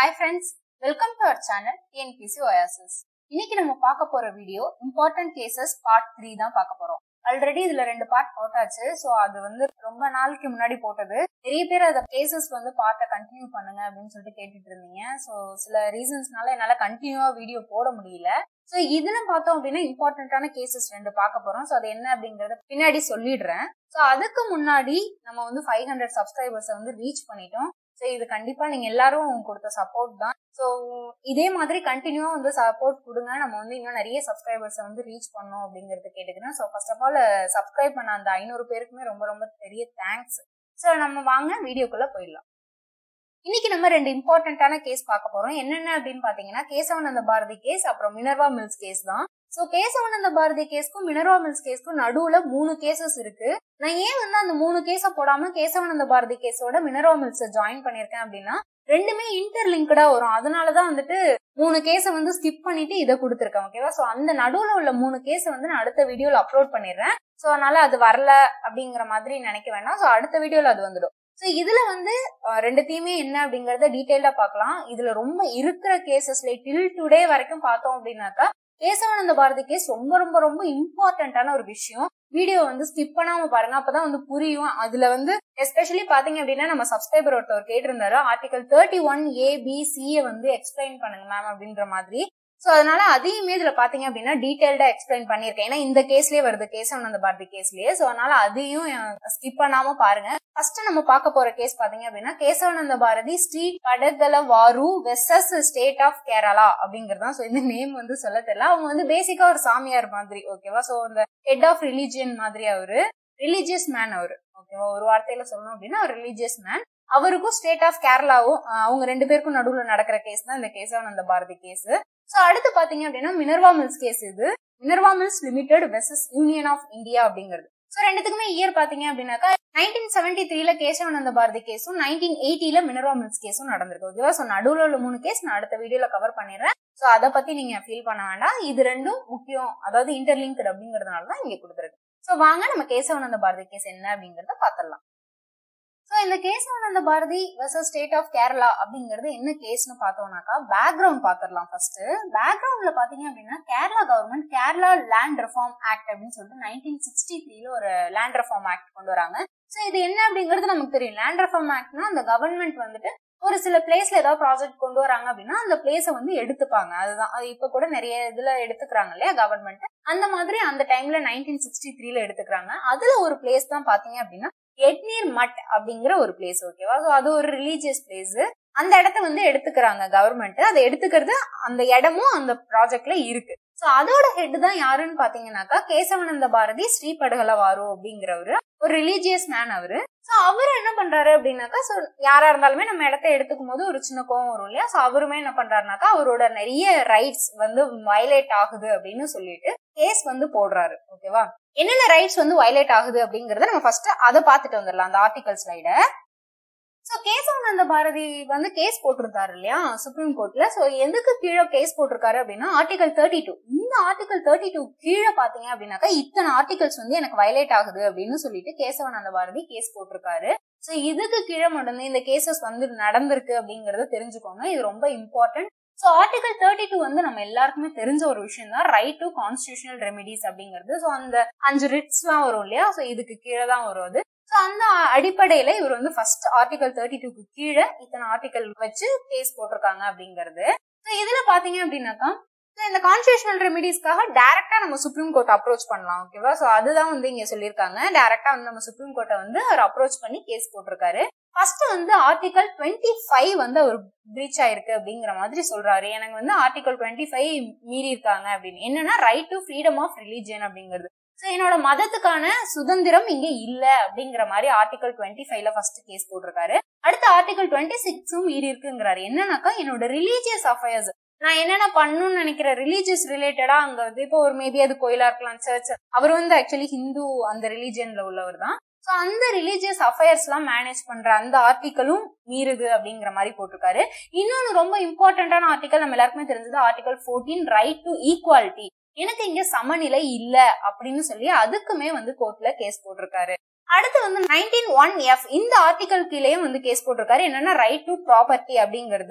hi friends welcome to our channel TNPSC oasis இன்னைக்கு நம்ம பார்க்க போற video important cases part three தான் பார்க்க போறோம் ஆல்ரெடி இதுல ரெண்டு பார்ட் போட்டாச்சு ஸோ அது வந்து ரொம்ப நாளைக்கு முன்னாடி போட்டது நிறைய பேர் அந்த கேசஸ் வந்து பார்ட்டை கண்டினியூ பண்ணுங்க அப்படின்னு சொல்லிட்டு கேட்டுட்டு இருந்தீங்க ஸோ சில ரீசன்ஸ்னால என்னால கண்டினியூவா வீடியோ போட முடியல ஸோ இதுல பார்த்தோம் அப்படின்னா இம்பார்ட்டன்டான கேசஸ் ரெண்டு பார்க்க போறோம் ஸோ அது என்ன அப்படிங்கறத பின்னாடி சொல்லிடுறேன் ஸோ அதுக்கு முன்னாடி நம்ம வந்து ஃபைவ் ஹண்ட்ரட் சப்ஸ்கிரைபர்ஸை வந்து ரீச் பண்ணிட்டோம் ஸோ இது கண்டிப்பா நீங்க எல்லாரும் கொடுத்த சப்போர்ட் தான் ஸோ இதே மாதிரி கண்டினியூவா வந்து சப்போர்ட் கொடுங்க நம்ம வந்து இன்னும் நிறைய சப்ஸ்கிரைபர்ஸை வந்து ரீச் பண்ணோம் அப்படிங்கறது கேட்டுக்கிறேன் so first of all subscribe பண்ண அந்த ஐநூறு பேருக்குமே ரொம்ப ரொம்ப பெரிய தேங்க்ஸ் ஸோ நம்ம வாங்க வீடியோக்குள்ள போயிடலாம் இன்னைக்கு நம்ம ரெண்டு இம்பார்ட்டன்டான கேஸ் பார்க்க போறோம் என்னென்ன அப்படின்னு பாத்தீங்கன்னா கேசவனந்த பாரதி கேஸ் அப்புறம் மினர்வா மில்ஸ் கேஸ் தான் சோ கேசவனந்த பாரதி கேஸ்க்கும் மினர்வா மில்ஸ் கேஸ்க்கும் நடுவுல மூணு கேசஸ் இருக்கு நான் ஏன் வந்து அந்த மூணு கேஸ போடாம கேசவனந்த பாரதி கேஸோட மினர்வா மில்ஸ் ஜாயின் பண்ணிருக்கேன் அப்படின்னா ரெண்டுமே இன்டர்லிங்கடா வரும் அதனாலதான் வந்துட்டு மூணு கேஸ வந்து ஸ்கிப் பண்ணிட்டு இதை கொடுத்துருக்கேன் ஓகேவா சோ அந்த நடுவுல உள்ள மூணு கேஸ வந்து நான் அடுத்த வீடியோல அப்லோட் பண்ணிடுறேன் சோ அதனால அது வரல அப்படிங்கிற மாதிரி நினைக்க வேண்டாம் சோ அடுத்த வீடியோல அது வந்துடும் ஸோ இதுல வந்து ரெண்டுத்தையுமே என்ன அப்படிங்கறத டீட்டெயிலா பார்க்கலாம் இதுல ரொம்ப இருக்கிற கேசஸ்ல டில் டுடே வரைக்கும் பார்த்தோம் அப்படின்னாக்கா கேசவானந்த பாரதி கேஸ் ரொம்ப ரொம்ப ரொம்ப இம்பார்ட்டன்டான ஒரு விஷயம் வீடியோ வந்து ஸ்கிப் பண்ணாம பாருங்க அப்பதான் வந்து புரியும் அதுல வந்து எஸ்பெஷலி பாத்தீங்க அப்படின்னா நம்ம சப்ஸ்கிரைபர் ஒருத்தவர் கேட்டிருந்தாரு article thirty one A B சியை வந்து எக்ஸ்பிளைன் பண்ணுங்க மேம் அப்படின்ற மாதிரி சோ அதனால அதையுமே இதுல பாத்தீங்க அப்படின்னா டீடைல்டா எக்ஸ்பிளைன் பண்ணிருக்கேன் ஏன்னா இந்த கேஸ்லயே வருது கேசவனந்த பாரதி கேஸ்லயே சோ அதனால அதையும் ஸ்கிப் பண்ணாம பாருங்க ஃபர்ஸ்ட் நம்ம பார்க்க போற கேஸ் பாத்தீங்க அப்படின்னா கேசவனந்த பாரதி ஸ்ரீ கடகல வாரு வெசஸ் ஸ்டேட் ஆஃப் கேரளா அப்படிங்கறதா சோ இந்த நேம் வந்து சொல்ல தெரியல அவங்க வந்து பேசிக்கா ஒரு சாமியார் மாதிரி ஓகேவா சோ இந்த ஹெட் ஆஃப் ரிலிஜியன் மாதிரி அவரு ரிலீஜியஸ் மேன் அவரு ஓகேவா ஒரு வார்த்தையில சொல்லணும் அப்படின்னா ஒரு ரிலீஜியஸ் மேன் அவருக்கும் ஸ்டேட் ஆஃப் கேரளாவும் அவங்க ரெண்டு பேருக்கும் நடுவுல நடக்கிற கேஸ் தான் இந்த கேசவானந்த பாரதி கேஸ் சோ அடுத்து பாத்தீங்க அப்படின்னா மினர்வா மில்ஸ் கேஸ் இது Minerva mills limited versus union of India அப்படிங்கிறது சோ ரெண்டுத்துக்குமே இயர் பாத்தீங்க அப்படின்னாக்கா நைன்டீன் செவன்டி த்ரீல கேசவானந்த பாரதி கேஸும் நைன்டீன் எயிட்டில மினர்வா மில்ஸ் கேஸும் நடந்திருக்கு ஓகேவா சோ நடுவுல உள்ள மூணு கேஸ் நான் அடுத்த வீடியோல கவர் பண்ணிடுறேன் சோ அதை பத்தி நீங்க ஃபீல் பண்ண வேண்டாம் இது ரெண்டும் முக்கியம் அதாவது இன்டர்லிங்க் அப்படிங்கறதுனால தான் இங்க கொடுத்துருக்கு சோ வாங்க நம்ம கேசவானந்த பாரதி கேஸ் என்ன அப்படிங்கறத பாத்திரலாம் சோ இந்த Kesavananda Bharati versus state of Kerala அப்படிங்கறது என்ன கேஸ்னு பார்த்தோம்னாக்கா பேக்ரவுண்ட் பாத்திரலாம் ஃபர்ஸ்ட் பேக்ரவுண்ட்ல பாத்தீங்க அப்படின்னா Kerala government Kerala land reform act அப்படின்னு சொல்லிட்டு நைன்டீன் சிக்ஸ்டி த்ரீல ஒரு லேண்ட் ரிஃபார்ம் ஆக்ட் கொண்டு வராங்க சோ இது என்ன அப்படிங்கிறது நமக்கு தெரியும் லேண்ட் ரிஃபார்ம் ஆக்ட்னா அந்த கவர்மெண்ட் வந்துட்டு ஒரு சில பிளேஸ்ல ஏதாவது ப்ராஜெக்ட் கொண்டு வராங்க அப்படின்னா அந்த பிளேஸ வந்து எடுத்துப்பாங்க அதுதான் அது இப்ப கூட நிறைய இதுல எடுத்துக்கிறாங்க இல்லையா கவர்மெண்ட் அந்த மாதிரி அந்த டைம்ல நைன்டீன் சிக்ஸ்டி த்ரீல எடுத்துக்கிறாங்க அதுல ஒரு பிளேஸ் தான் பாத்தீங்க அப்படின்னா எட்நீர் மட் அப்படிங்கிற ஒரு பிளேஸ் ஓகேவா ஸோ அது ஒரு ரிலீஜியஸ் பிளேஸ் அந்த இடத்த வந்து எடுத்துக்கிறாங்க கவர்மெண்ட் அதை எடுத்துக்கிறது அந்த இடமும் அந்த ப்ராஜெக்ட்ல இருக்கு சோ அதோட ஹெட் தான் யாருன்னு பாத்தீங்கன்னாக்கா கேசவனந்த பாரதி ஸ்ரீபடுகல வாரு அப்படிங்கிறவரு ஒரு ரிலீஜியஸ் மேன் அவரு சோ அவரு என்ன பண்றாரு அப்படின்னாக்கா சோ யாரா இருந்தாலுமே நம்ம இடத்த எடுத்துக்கும் போது ஒரு சின்ன கோவம் வரும் இல்லையா சோ அவருமே என்ன பண்றாருனாக்கா அவரோட நிறைய ரைட்ஸ் வந்து வயலேட் ஆகுது அப்படின்னு சொல்லிட்டு கேஸ் வந்து போடுறாரு ஓகேவா என்னென்ன ரைட்ஸ் வந்து வயலேட் ஆகுது அப்படிங்கறத நம்ம ஃபர்ஸ்ட் அதை பார்த்துட்டு வந்துடலாம் அந்த ஆர்டிகல் ஸ்லைட சோ கேசவானந்த பாரதி வந்து கேஸ் போட்டிருந்தாரு இல்லையா சுப்ரீம் கோர்ட்ல சோ எதுக்கு கீழே கேஸ் போட்டிருக்காரு அப்படின்னா ஆர்டிகல் தேர்ட்டி டூ இந்த ஆர்டிகல் தேர்ட்டி டூ கீழே பாத்தீங்க அப்படின்னாக்கா இத்தனை ஆர்டிகல்ஸ் வந்து எனக்கு வயலேட் ஆகுது அப்படின்னு சொல்லிட்டு கேசவானந்த பாரதி கேஸ் போட்டிருக்காரு சோ இதுக்கு கீழே மட்டும்தான் இந்த கேசஸ் வந்து நடந்திருக்கு அப்படிங்கறத தெரிஞ்சுக்கோங்க இது ரொம்ப important so article thirty two வந்து நம்ம எல்லாருக்குமே தெரிஞ்ச ஒரு விஷயம் தான் ரைட் டு கான்ஸ்டியூஷனல் ரெமிடிஸ் அப்படிங்கிறது ஸோ அந்த அஞ்சு ரிட்ஸ் எல்லாம் வரும் இல்லையா ஸோ இதுக்கு கீழே தான் வரும் அது ஸோ அந்த அடிப்படையில இவர் வந்து ஃபர்ஸ்ட் ஆர்டிகல் தேர்ட்டி டூக்கு கீழே இத்தனை ஆர்டிகல் வச்சு கேஸ் போட்டிருக்காங்க அப்படிங்கிறது ஸோ இதுல பாத்தீங்க அப்படின்னாக்கா இந்த கான்ஸ்டியூஷனல் ரெமிடிஸ்க்காக டைரக்டா நம்ம சுப்ரீம் கோர்ட் அப்ரோச் பண்ணலாம் ஓகேவா ஸோ அதுதான் வந்து இங்க சொல்லியிருக்காங்க டைரக்டா வந்து நம்ம சுப்ரீம் கோர்ட்டை வந்து அவர் அப்ரோச் பண்ணி கேஸ் போட்டிருக்காரு ஃபர்ஸ்ட் வந்து ஆர்டிகல் டுவெண்ட்டி ஃபைவ் வந்து அவர் பிரீச் ஆயிருக்கு அப்படிங்கிற மாதிரி சொல்றாரு எனக்கு வந்து ஆர்டிகல் டுவெண்ட்டி ஃபைவ் மீறி இருக்காங்க அப்படின்னு என்னன்னா right to freedom of religion அப்படிங்கிறது ஸோ என்னோட மதத்துக்கான சுதந்திரம் இங்க இல்ல அப்படிங்கிற மாதிரி ஆர்டிகல் டுவெண்ட்டி ஃபைவ்ல ஃபர்ஸ்ட் கேஸ் போட்டிருக்காரு அடுத்த ஆர்டிகல் டுவெண்ட்டி சிக்ஸும் மீறி இருக்குங்கிறாரு என்னன்னாக்கா என்னோட ரிலீஜியஸ் அஃபேர்ஸ் நான் என்னென்ன பண்ணணும்னு நினைக்கிற ரிலீஜியஸ் ரிலேட்டடா அங்க வந்து இப்போ ஒரு மேபி அது கோயிலா இருக்கலாம் சர்ச் அவர் வந்து ஆக்சுவலி ஹிந்து அந்த ரிலீஜியன்ல உள்ளவர் தான் ஸோ அந்த ரிலீஜியஸ் அஃபேர்ஸ் எல்லாம் மேனேஜ் பண்ற அந்த ஆர்டிக்கலும் மீறுது அப்படிங்கிற மாதிரி போட்டிருக்காரு இன்னொன்னு ரொம்ப இம்பார்ட்டன்டான ஆர்டிக்கல் நம்ம எல்லாருக்குமே தெரிஞ்சது article fourteen right to equality எனக்கு இங்க சமநிலை இல்ல அப்படின்னு சொல்லி அதுக்குமே வந்து கோர்ட்ல கேஸ் போட்டிருக்காரு அடுத்து வந்து நைன்டீன் ஒன் எஃப் இந்த ஆர்டிகல் கீழேயும் வந்து கேஸ் போட்டிருக்காரு என்னன்னா ரைட் டு ப்ராப்பர்ட்டி அப்படிங்கிறது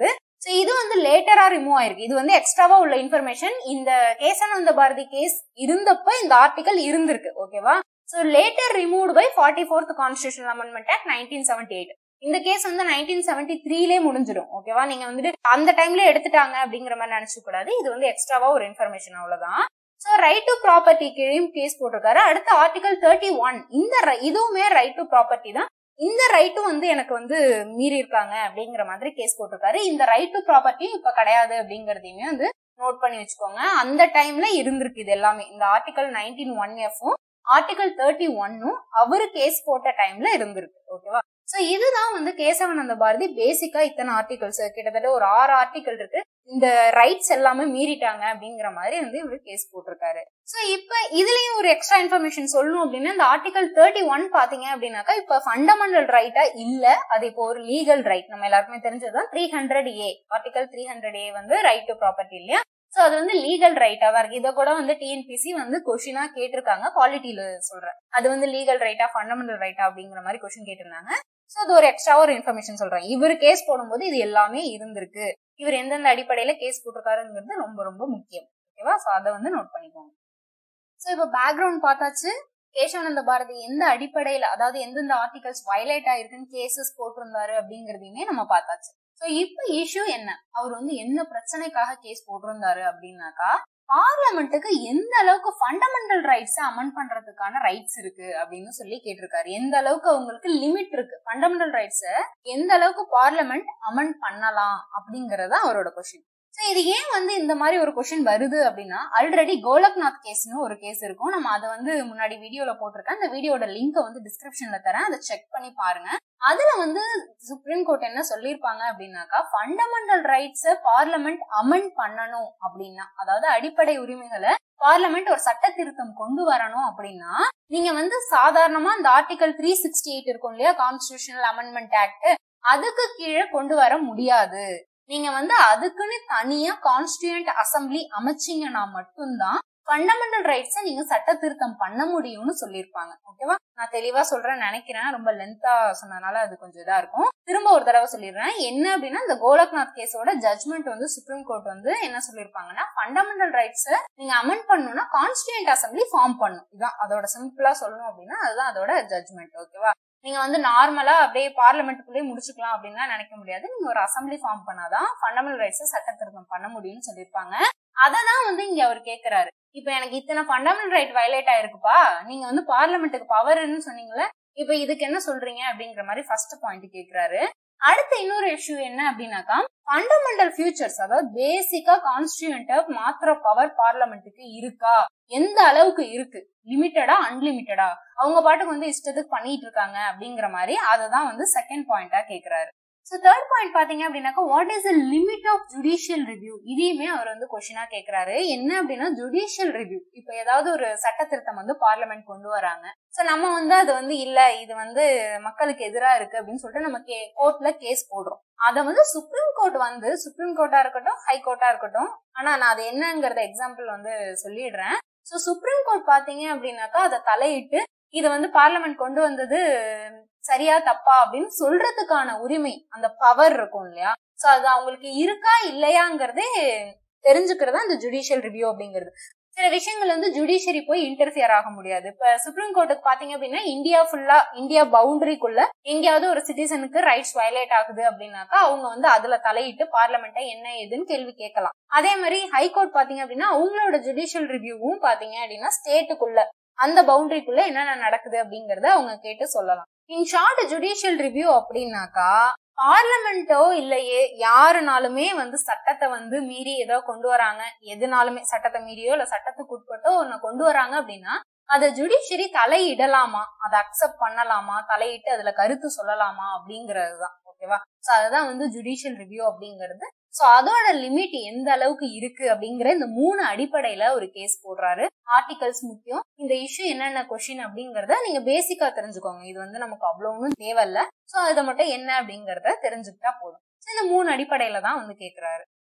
ஸோ இது வந்து லேட்டரா ரிமூவ் ஆயிருக்கு இது வந்து எக்ஸ்ட்ராவா உள்ள இன்ஃபர்மேஷன் இந்த கேசனந்த பாரதி கேஸ் இருந்தப்ப இந்த ஆர்டிகல் இருந்திருக்கு ஓகேவா so later removed by forty fourth constitution amendment act nineteen seventy eight இந்த கேஸ் வந்து நைன்டீன் செவன்டி த்ரீலே முடிஞ்சிடும் ஓகேவா நீங்க வந்துட்டு அந்த டைம்ல எடுத்துட்டாங்க அப்படிங்கிற மாதிரி நினைச்சு கூடாது இது வந்து எக்ஸ்ட்ராவா ஒரு இன்ஃபர்மேஷன் அவ்வளவுதான் ஸோ ரைட் டு ப்ராப்பர்ட்டி கீழையும் கேஸ் போட்டிருக்காரு அடுத்த ஆர்டிகல் தேர்ட்டி ஒன் இந்த ri- இதுவுமே ரைட் டு ப்ராப்பர்ட்டி தான் இந்த ரைட்டும் வந்து எனக்கு வந்து மீறி இருக்காங்க அப்படிங்கிற மாதிரி கேஸ் போட்டிருக்காரு இந்த ரைட் டு ப்ராப்பர்ட்டியும் இப்ப கிடையாது அப்படிங்கறதையுமே வந்து நோட் பண்ணி வச்சுக்கோங்க அந்த டைம்ல இருந்திருக்கு இது எல்லாமே இந்த ஆர்டிகல் நைன்டீன் ஒன் எஃப்பும் ஆர்டிகல் தேர்ட்டி ஒன்னும் அவரு கேஸ் போட்ட டைம்ல இருந்திருக்கு ஓகேவா சோ இதுதான் வந்து கேசவனந்த பாரதி பேசிக்கா இத்தனை ஆர்டிகல்ஸ் கிட்டத்தட்ட ஒரு ஆறு ஆர்டிகல் இருக்கு இந்த ரைட்ஸ் எல்லாமே மீறிட்டாங்க அப்படிங்கிற மாதிரி வந்து இவரு கேஸ் போட்டிருக்காரு சோ இப்ப இதுலயும் ஒரு எக்ஸ்ட்ரா இன்ஃபர்மேஷன் சொல்லணும் அப்படின்னா இந்த ஆர்டிகல் தேர்ட்டி ஒன் பாத்தீங்க அப்படின்னாக்கா இப்ப ஃபண்டமெண்டல் ரைட்டா இல்ல அது இப்போ ஒரு லீகல் ரைட் நம்ம எல்லாருக்குமே தெரிஞ்சதுதான் three hundred A article three hundred A வந்து ரைட் டு ப்ராப்பர்ட்டி இல்லையா சோ அது வந்து லீகல் ரைட்டா தான் இருக்கு இதை கூட வந்து டிஎன்பிசி வந்து கொஷினா கேட்டிருக்காங்க குவாலிட்டியில சொல்றேன் அது வந்து லீகல் ரைட்டா ஃபண்டமெண்டல் ரைட்டா அப்படிங்கிற மாதிரி கொஸ்டின் கேட்டிருந்தாங்க சோ அது ஒரு எக்ஸ்ட்ரா ஒரு இன்ஃபர்மேஷன் சொல்றேன் இவர் கேஸ் போடும்போது இது எல்லாமே இருந்திருக்கு இவர் எந்தெந்த அடிப்படையில கேஸ் போட்டிருக்காருங்கிறது ரொம்ப ரொம்ப முக்கியம் ஓகேவா சோ அதை வந்து நோட் பண்ணிக்கோங்க சோ இப்போ பேக்ரவுண்ட் பார்த்தாச்சு கேசவானந்த பாரதி எந்த அடிப்படையில அதாவது எந்தெந்த ஆர்டிகல்ஸ் வயலேட் ஆயிருக்குன்னு கேசஸ் போட்டிருந்தாரு அப்படிங்கறதையுமே நம்ம பார்த்தாச்சு சோ இப்போ இஷ்யூ என்ன அவர் வந்து என்ன பிரச்சனைக்காக கேஸ் போட்டிருந்தாரு அப்படின்னாக்கா பார்லமெண்ட்டுக்கு எந்த அளவுக்கு ஃபண்டமெண்டல் ரைட்ஸ் அமெண்ட் பண்றதுக்கான ரைட்ஸ் இருக்கு அப்படின்னு சொல்லி கேட்டிருக்காரு எந்த அளவுக்கு அவங்களுக்கு லிமிட் இருக்கு ஃபண்டமெண்டல் ரைட்ஸ எந்த அளவுக்கு பார்லமெண்ட் அமெண்ட் பண்ணலாம் அப்படிங்கறது அவரோட கொஸ்டின் சோ இது ஏன் வந்து இந்த மாதிரி ஒரு கொஸ்டின் வருது அப்படின்னா ஆல்ரெடி கோலக்நாத் கேஸ்னு ஒரு கேஸ் இருக்கும் நம்ம அதை வந்து முன்னாடி வீடியோல போட்டிருக்கேன் அந்த வீடியோட லிங்கை வந்து டிஸ்கிரிப்ஷன்ல தரேன் அதை செக் பண்ணி பாருங்க அதுல வந்து சுப்ரீம் கோர்ட் என்ன சொல்லியிருப்பாங்க அப்படின்னாக்கா ஃபண்டமெண்டல் ரைட்ஸ பார்லமெண்ட் அமெண்ட் பண்ணணும் அப்படின்னா அதாவது அடிப்படை உரிமைகளை பார்லமெண்ட் ஒரு சட்ட திருத்தம் கொண்டு வரணும் அப்படின்னா நீங்க வந்து சாதாரணமா இந்த ஆர்டிகல் த்ரீ சிக்ஸ்டி எயிட் இருக்கும் இல்லையா கான்ஸ்டியூஷனல் அமெண்ட்மெண்ட் ஆக்ட் அதுக்கு கீழே கொண்டு வர முடியாது நீங்க வந்து அதுக்குன்னு தனியா கான்ஸ்டியூண்ட் அசம்பிளி அமைச்சீங்கன்னா மட்டும்தான் ஃபண்டமெண்டல் ரைட்ஸை நீங்க சட்ட திருத்தம் பண்ண முடியும்னு சொல்லியிருப்பாங்க ஓகேவா நான் தெளிவா சொல்றேன்னு நினைக்கிறேன் ரொம்ப லென்த்தா சொன்னதுனால அது கொஞ்சம் இதா இருக்கும் திரும்ப ஒரு தடவை சொல்லிடுறேன் என்ன அப்படின்னா இந்த கோலக்நாத் கேஸோட ஜட்மெண்ட் வந்து சுப்ரீம் கோர்ட் வந்து என்ன சொல்லியிருப்பாங்கன்னா ஃபண்டமெண்டல் ரைட்ஸ் நீங்க அமெண்ட் பண்ணணும்னா கான்ஸ்டியூண்ட் அசம்பிளி ஃபார்ம் பண்ணும் இதான் அதோட சிம்பிளா சொல்லணும் அப்படின்னா அதுதான் அதோட ஜட்மெண்ட் ஓகேவா நீங்க வந்து நார்மலா அப்படியே பார்லிமெண்ட்டுக்குள்ளேயே முடிச்சுக்கலாம் அப்படின்னு நினைக்க முடியாது நீங்க ஒரு அசம்பிளி ஃபார்ம் பண்ணாதான் ஃபண்டமெண்டல் ரைட்ஸ் சட்ட திருத்தம் பண்ண முடியும்னு சொல்லியிருப்பாங்க அததான் வந்து இங்க அவர் கேக்குறாரு இப்ப எனக்கு இத்தனை ஃபண்டமெண்டல் ரைட் வயலேட் ஆயிருக்குப்பா நீங்க வந்து பார்லிமெண்ட்டுக்கு பவர்னு சொன்னீங்களே இப்ப இதுக்கு என்ன சொல்றீங்க அப்படிங்கிற மாதிரி ஃபர்ஸ்ட் பாயிண்ட் கேக்குறாரு அடுத்த இன்னொரு இஷ்யூ என்ன அப்படின்னாக்கா ஃபண்டமெண்டல் ஃபியூச்சர்ஸ் அதாவது பேசிக்கா கான்ஸ்டியூண்ட்டை மாத்திர பவர் பார்லமெண்ட்டுக்கு இருக்கா எந்த அளவுக்கு இருக்கு லிமிட்டடா அன்லிமிட்டடா அவங்க பாட்டுக்கு வந்து இஷ்டத்துக்கு பண்ணிட்டு இருக்காங்க அப்படிங்கிற மாதிரி அதை தான் வந்து செகண்ட் பாயிண்டா கேக்குறாரு ஸோ தேர்ட் பாயிண்ட் பாத்தீங்க அப்படின்னாக்கா what is the limit of judicial review இதையுமே அவர் வந்து கொஸ்டினா கேக்குறாரு என்ன அப்படின்னா ஜுடிஷியல் ரிவ்யூ இப்ப ஏதாவது ஒரு சட்ட திருத்தம் வந்து பார்லிமெண்ட் கொண்டு வராங்க ஸோ நம்ம வந்து அது வந்து இல்ல இது வந்து மக்களுக்கு எதிராக இருக்கு அப்படின்னு சொல்லிட்டு நம்ம கே கோர்ட்ல கேஸ் போடுறோம் அதை வந்து சுப்ரீம் கோர்ட் வந்து சுப்ரீம் கோர்ட்டா இருக்கட்டும் ஹை கோர்ட்டா இருக்கட்டும் ஆனா நான் அது என்னங்கறத எக்ஸாம்பிள் வந்து சொல்லிடுறேன் ஸோ சுப்ரீம் கோர்ட் பாத்தீங்க அப்படின்னாக்கா அதை தலையிட்டு இது வந்து பார்லிமெண்ட் கொண்டு வந்தது சரியா தப்பா அப்படின்னு சொல்றதுக்கான உரிமை அந்த பவர் இருக்கும் இல்லையா சோ அது அவங்களுக்கு இருக்கா இல்லையாங்கிறதே தெரிஞ்சுக்கிறது அந்த ஜுடிஷியல் ரிவ்யூ அப்படிங்கிறது சில விஷயங்கள் வந்து ஜுடிஷியரி போய் இன்டர்ஃபியர் ஆக முடியாது இப்ப சுப்ரீம் கோர்ட்டுக்கு பாத்தீங்க அப்படின்னா இந்தியா ஃபுல்லா இந்தியா பவுண்டரிக்குள்ள எங்கேயாவது ஒரு சிட்டிசனுக்கு ரைட்ஸ் வயலேட் ஆகுது அப்படின்னாக்கா அவங்க வந்து அதுல தலையிட்டு பார்லமெண்ட்டை என்ன ஏதுன்னு கேள்வி கேட்கலாம் அதே மாதிரி ஹைகோர்ட் பாத்தீங்க அப்படின்னா அவங்களோட ஜுடிஷியல் ரிவ்யூவும் பாத்தீங்க அப்படின்னா ஸ்டேட்டுக்குள்ள அந்த பவுண்டரிக்குள்ள என்னென்ன நடக்குது அப்படிங்கறத அவங்க கேட்டு சொல்லலாம் இன் ஷார்ட் ஜுடிஷியல் ரிவ்யூ அப்படின்னாக்கா பார்லமெண்டோ இல்லையே யாருனாலுமே வந்து சட்டத்தை வந்து மீறி ஏதோ கொண்டு வராங்க எதுனாலுமே சட்டத்தை மீறியோ இல்ல சட்டத்துக்கு உட்பட்டோ ஒன்னு கொண்டு வராங்க அப்படின்னா அதை ஜுடிஷியரி தலையிடலாமா அதை அக்செப்ட் பண்ணலாமா தலையிட்டு அதுல கருத்து சொல்லலாமா அப்படிங்கறது தான் ஓகேவா சோ அதுதான் வந்து ஜுடிஷியல் ரிவ்யூ அப்படிங்கிறது சோ அதோட லிமிட் எந்த அளவுக்கு இருக்கு அப்படிங்கிற இந்த மூணு அடிப்படையில ஒரு கேஸ் போடுறாரு ஆர்டிகல்ஸ் முக்கியம் இந்த இஷ்யூ என்னென்ன கொஸ்டின் அப்படிங்கறத நீங்க பேசிக்கா தெரிஞ்சுக்கோங்க இது வந்து நமக்கு அவ்வளவு ஒன்றும் தேவையில்ல சோ இதை மட்டும் என்ன அப்படிங்கறத தெரிஞ்சுக்கிட்டா போதும் So, இந்த மூணு அடிப்படையில தான் வந்து கேக்குறாரு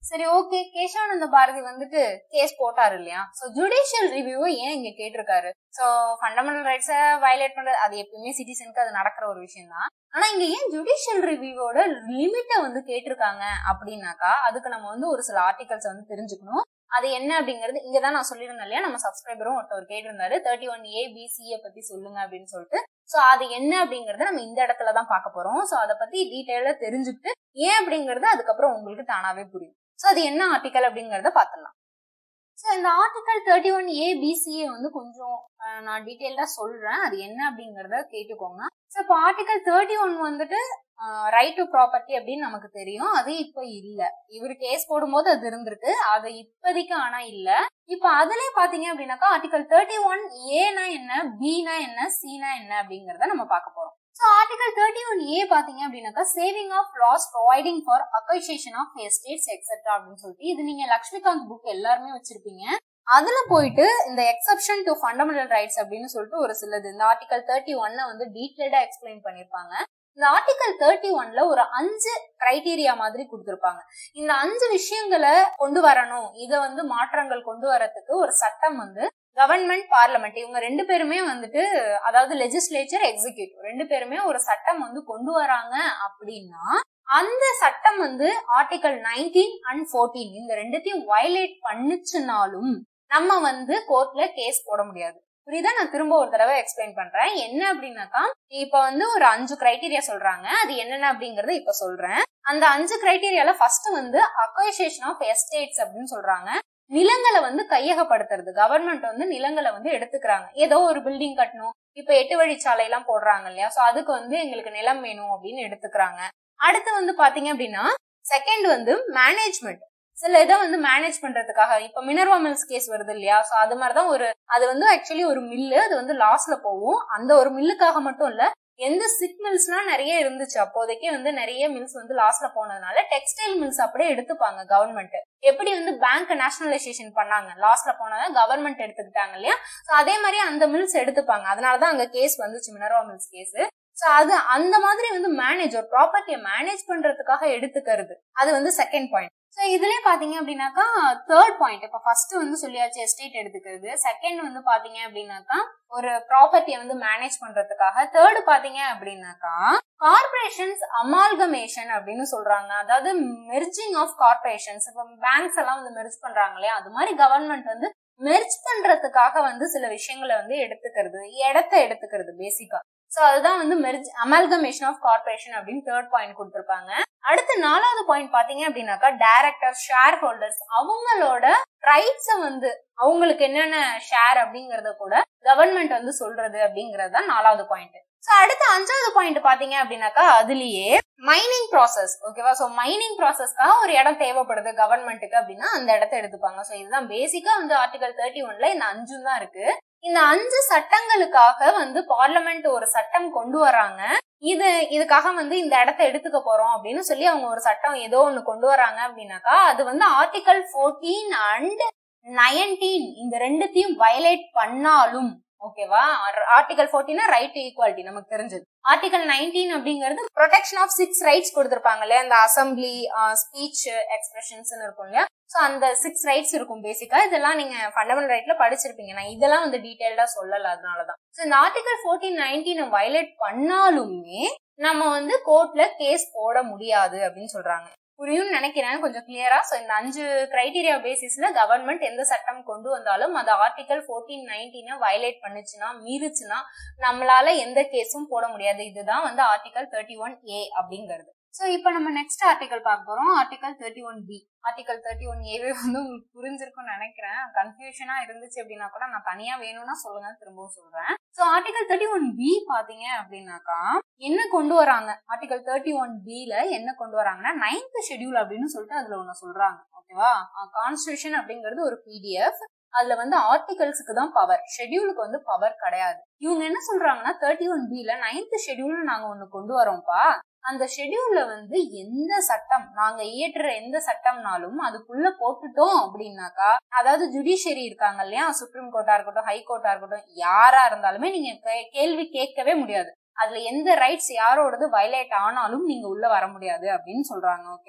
சரி ஓகே கேசவானந்த பாரதி வந்துட்டு கேஸ் போட்டாரு இல்லையா சோ ஜுடிஷியல் ரிவ்யூவை ஏன் இங்க கேட்டிருக்காரு சோ ஃபண்டமெண்டல் ரைட்ஸ வயலேட் பண்றது அது எப்பயுமே சிட்டிசனுக்கு அது நடக்கிற ஒரு விஷயம் தான் ஆனா இங்க ஏன் ஜுடிஷியல் ரிவ்யூவோட லிமிட்டை வந்து கேட்டிருக்காங்க அப்படின்னாக்கா அதுக்கு நம்ம வந்து ஒரு சில ஆர்டிகல்ஸ் வந்து தெரிஞ்சுக்கணும் அது என்ன அப்படிங்கிறது இங்கதான் நான் சொல்லியிருந்தேன் இல்லையா நம்ம சப்ஸ்கிரைபரும் ஒருத்தவர் கேட்டிருந்தாரு தேர்ட்டி ஒன் ஏ பிசிஏ பத்தி சொல்லுங்க அப்படின்னு சொல்லிட்டு சோ அது என்ன அப்படிங்கறத நம்ம இந்த இடத்துல தான் பார்க்க போறோம் சோ அதை பத்தி டீட்டெயிலா தெரிஞ்சுக்கிட்டு ஏன் அப்படிங்கறது அதுக்கப்புறம் உங்களுக்கு தானாவே புரியும் சோ அது என்ன ஆர்டிக்கல் அப்படிங்கறத பாத்திரலாம் சோ இந்த article thirty one A B C A வந்து கொஞ்சம் அஹ், நான் டீட்டெயில்டா சொல்றேன் அது என்ன அப்படிங்கறத கேட்டுக்கோங்க சோ இப்போ ஆர்டிகல் தேர்ட்டி ஒன் வந்துட்டு ரைட் டு ப்ராப்பர்ட்டி அப்படின்னு நமக்கு தெரியும் அது இப்போ இல்ல இவர் கேஸ் போடும்போது அது இருந்திருக்கு அது இப்போதைக்கு ஆனா இல்ல இப்ப அதுலயே பாத்தீங்க அப்படின்னாக்கா ஆர்டிகல் தேர்ட்டி ஒன் ஏனா என்ன பினா என்ன சினா என்ன அப்படிங்கறத நம்ம பார்க்க போறோம் so article thirty one A பாத்தீங்க அப்படின்னாக்கா saving of laws providing for acquisition of estates etcetera அப்படின்னு சொல்லிட்டு இது நீங்க லக்ஷ்மிகாந்த் புக் எல்லாருமே வச்சிருப்பீங்க அதுல போயிட்டு இந்த எக்ஸப்ஷன் டு ஃபண்டமெண்டல் ரைட்ஸ் அப்படின்னு சொல்லிட்டு ஒரு சிலது இந்த ஆர்டிகல் தேர்ட்டி ஒன்ன வந்து டீட்டெயில்டா எக்ஸ்பிளைன் பண்ணிருப்பாங்க இந்த ஆர்டிகல் தேர்ட்டி ஒன்ல ஒரு அஞ்சு கிரைட்டீரியா மாதிரி கொடுத்திருப்பாங்க இந்த அஞ்சு விஷயங்களை கொண்டு வரணும் இத வந்து மாற்றங்கள் கொண்டு வரதுக்கு ஒரு சட்டம் வந்து கவர்மெண்ட் பார்லமெண்ட் இவங்க ரெண்டு பேருமே வந்துட்டு அதாவது லெஜிஸ்லேச்சர் எக்ஸிக்யூட்டிவ் ரெண்டு பேருமே ஒரு சட்டம் வந்து கொண்டு வராங்க அப்படின்னா அந்த சட்டம் வந்து ஆர்டிகல் நைன்டீன் அண்ட் ஃபோர்டீன் இந்த ரெண்டுத்தையும் வயலேட் பண்ணுச்சுனாலும் நம்ம வந்து கோர்ட்ல கேஸ் போட முடியாது புரியுதா நான் திரும்ப ஒரு தடவை எக்ஸ்பிளைன் பண்றேன் என்ன அப்படின்னாக்கா இப்ப வந்து ஒரு அஞ்சு கிரைட்டீரியா சொல்றாங்க அது என்னென்ன அப்படிங்கறத இப்ப சொல்றேன் அந்த அஞ்சு கிரைட்டீரியால ஃபர்ஸ்ட் வந்து அக்வைசேஷன் ஆஃப் எஸ்டேட்ஸ் அப்படின்னு சொல்றாங்க நிலங்களை வந்து கையகப்படுத்துறது கவர்மெண்ட் வந்து நிலங்களை வந்து எடுத்துக்கிறாங்க ஏதோ ஒரு பில்டிங் கட்டணும் இப்ப எட்டு வழிச்சாலை எல்லாம் போடுறாங்க இல்லையா சோ அதுக்கு வந்து எங்களுக்கு நிலம் வேணும் அப்படின்னு எடுத்துக்கிறாங்க அடுத்து வந்து பாத்தீங்க அப்படின்னா செகண்ட் வந்து மேனேஜ்மெண்ட் சில இதை வந்து மேனேஜ் பண்றதுக்காக இப்ப மினர்வா மில்ஸ் கேஸ் வருது இல்லையா சோ அது மாதிரிதான் ஒரு அது வந்து ஆக்சுவலி ஒரு மில்லு அது வந்து லாஸ்ல போகும் அந்த ஒரு மில்லுக்காக மட்டும் இல்ல எந்த சிக் மில்ஸ்லாம் நிறைய இருந்துச்சு அப்போதைக்கு வந்து நிறைய மில்ஸ் வந்து லாஸ்ல போனதுனால டெக்ஸ்டைல் மில்ஸ் அப்படியே எடுத்துப்பாங்க கவர்மெண்ட் எப்படி வந்து பேங்க் நேஷனலைசேஷன் பண்ணாங்க லாஸ்ட்ல போனதை கவர்மெண்ட் எடுத்துக்கிட்டாங்க இல்லையா சோ அதே மாதிரி அந்த மில்ஸ் எடுத்துப்பாங்க அதனாலதான் அங்க கேஸ் வந்துச்சு மினர்வா மில்ஸ் கேஸ் சோ அது அந்த மாதிரி வந்து மேனேஜ் ஒரு ப்ராப்பர்ட்டியை மேனேஜ் பண்றதுக்காக எடுத்துக்கிறது அது வந்து செகண்ட் பாயிண்ட் சோ இதுலயே பாத்தீங்க அப்படின்னாக்கா தேர்ட் பாயிண்ட் இப்ப ஃபர்ஸ்ட் வந்து சொல்லியாச்சு எஸ்டேட் எடுத்துக்கிறது செகண்ட் வந்து பாத்தீங்க அப்படின்னாக்கா ஒரு ப்ராப்பர்ட்டியை வந்து மேனேஜ் பண்றதுக்காக தேர்டு பாத்தீங்க அப்படின்னாக்கா கார்பரேஷன்ஸ் அமால்கமேஷன் அப்படின்னு சொல்றாங்க அதாவது மெர்ஜிங் ஆஃப் கார்பரேஷன்ஸ் இப்ப பேங்க்ஸ் எல்லாம் வந்து மெர்ஜ் பண்றாங்க இல்லையா அது மாதிரி கவர்மெண்ட் வந்து மெர்ஜ் பண்றதுக்காக வந்து சில விஷயங்களை வந்து எடுத்துக்கிறது இடத்த எடுத்துக்கிறது பேசிக்கா சோ அதுதான் வந்து மெர்ஜ் அமால்கமேஷன் ஆஃப் கார்பரேஷன் அப்படின்னு தேர்ட் பாயிண்ட் கொடுத்திருப்பாங்க அடுத்து நாலாவது பாயிண்ட் பாத்தீங்க அப்படின்னாக்கா டைரக்டர் ஷேர் ஹோல்டர்ஸ் அவங்களோட ரைட்ஸ வந்து அவங்களுக்கு என்னென்ன ஷேர் அப்படிங்கறத கூட கவர்மெண்ட் வந்து சொல்றது அப்படிங்கறது தான் நாலாவது பாயிண்ட் சோ அடுத்து அஞ்சாவது பாயிண்ட் பாத்தீங்க அப்படின்னாக்கா அதுலயே மைனிங் ப்ராசஸ் ஓகேவா சோ மைனிங் ப்ராசஸ்க்காக ஒரு இடம் தேவைப்படுது கவர்மெண்ட்டுக்கு அப்படின்னா அந்த இடத்த எடுத்துப்பாங்க சோ இதுதான் பேசிக்கா வந்து ஆர்டிகல் தேர்ட்டி ஒன்ல இந்த அஞ்சும் தான் இருக்கு இந்த அஞ்சு சட்டங்களுக்காக வந்து பார்லமெண்ட் ஒரு சட்டம் கொண்டு வராங்க இது இதுக்காக வந்து இந்த இடத்த எடுத்துக்க போறோம் அப்படின்னு சொல்லி அவங்க ஒரு சட்டம் ஏதோ ஒண்ணு கொண்டு வராங்க அப்படின்னாக்கா அது வந்து ஆர்டிகல் ஃபோர்டீன் அண்ட் நயன்டீன் இந்த ரெண்டுத்தையும் வயலேட் பண்ணாலும் ஓகேவா article fourteen right to equality நமக்கு தெரிஞ்சது ஆர்டிகல் நைன்டீன் அப்படிங்கிறது ப்ரொடெக்ஷன் ஆஃப் சிக்ஸ் ரைட்ஸ் கொடுத்திருப்பாங்க இல்லையா இந்த அசம்பிளி ஸ்பீச் எக்ஸ்பிரஷன்ஸ் இருக்கும் இல்லையா சோ அந்த சிக்ஸ் ரைட்ஸ் இருக்கும் பேசிக்கா இதெல்லாம் நீங்க ஃபண்டமெண்டல் ரைட்ல படிச்சிருப்பீங்க நான் இதெல்லாம் வந்து டீடைல்டா சொல்லல அதனாலதான் சோ இந்த ஆர்டிகல் ஃபோர்டீன் நைன்டீனை வயலேட் பண்ணாலுமே நம்ம வந்து கோர்ட்ல கேஸ் போட முடியாது அப்படின்னு சொல்றாங்க புரியும்னு நினைக்கிறேன் கொஞ்சம் கிளியரா சோ இந்த அஞ்சு கிரைடீரியா பேசிஸ்ல கவர்மெண்ட் எந்த சட்டம் கொண்டு வந்தாலும் அது ஆர்டிகல் ஃபோர்டீன் நைன்டீனை வயலேட் பண்ணுச்சுன்னா மீறுச்சுன்னா நம்மளால எந்த கேஸும் போட முடியாது இதுதான் வந்து ஆர்டிகல் தேர்ட்டி ஒன் ஏ அப்படிங்கிறது சோ இப்போ நம்ம நெக்ஸ்ட் ஆர்டிகல் பார்க்க போறோம் article thirty one B article thirty one ஏவே வந்து உங்களுக்கு புரிஞ்சிருக்கும்னு நினைக்கிறேன் கன்ஃபியூஷனா இருந்துச்சு அப்படின்னா கூட நான் தனியா வேணும்னா சொல்லுங்க திரும்பவும் சொல்றேன் so article thirty one B பாத்தீங்க அப்படின்னாக்கா என்ன கொண்டு வராங்க ஆர்டிகல் தேர்ட்டி ஒன் பில என்ன கொண்டு வராங்கன்னா நைன்த் ஷெட்யூல் அப்படின்னு சொல்லிட்டு அதுல ஒண்ணு சொல்றாங்க ஓகேவா கான்ஸ்டியூஷன் அப்படிங்கிறது ஒரு பிடிஎஃப் அதுல வந்து ஆர்டிகல்ஸுக்கு தான் பவர் ஷெட்யூலுக்கு வந்து பவர் கிடையாது இவங்க என்ன சொல்றாங்கன்னா தேர்ட்டி ஒன் பில நைன்த் ஷெட்யூல் நாங்க ஒண்ணு கொண்டு வரோம்ப்பா அந்த ஷெட்யூல்ல வந்து எந்த சட்டம் நாங்க இயற்றுற எந்த சட்டம்னாலும் அதுக்குள்ள போட்டுட்டோம் அப்படின்னாக்கா அதாவது ஜுடிஷியரி இருக்காங்க இல்லையா சுப்ரீம் கோர்ட்டா இருக்கட்டும் ஹை கோர்ட்டா இருக்கட்டும் யாரா இருந்தாலுமே நீங்க கே- கேள்வி கேட்கவே முடியாது அதுல எந்த ரைட்ஸ் யாரோடது வயலேட் ஆனாலும் நீங்க உள்ள வர முடியாது அப்படின்னு சொல்றாங்க ஓகேவா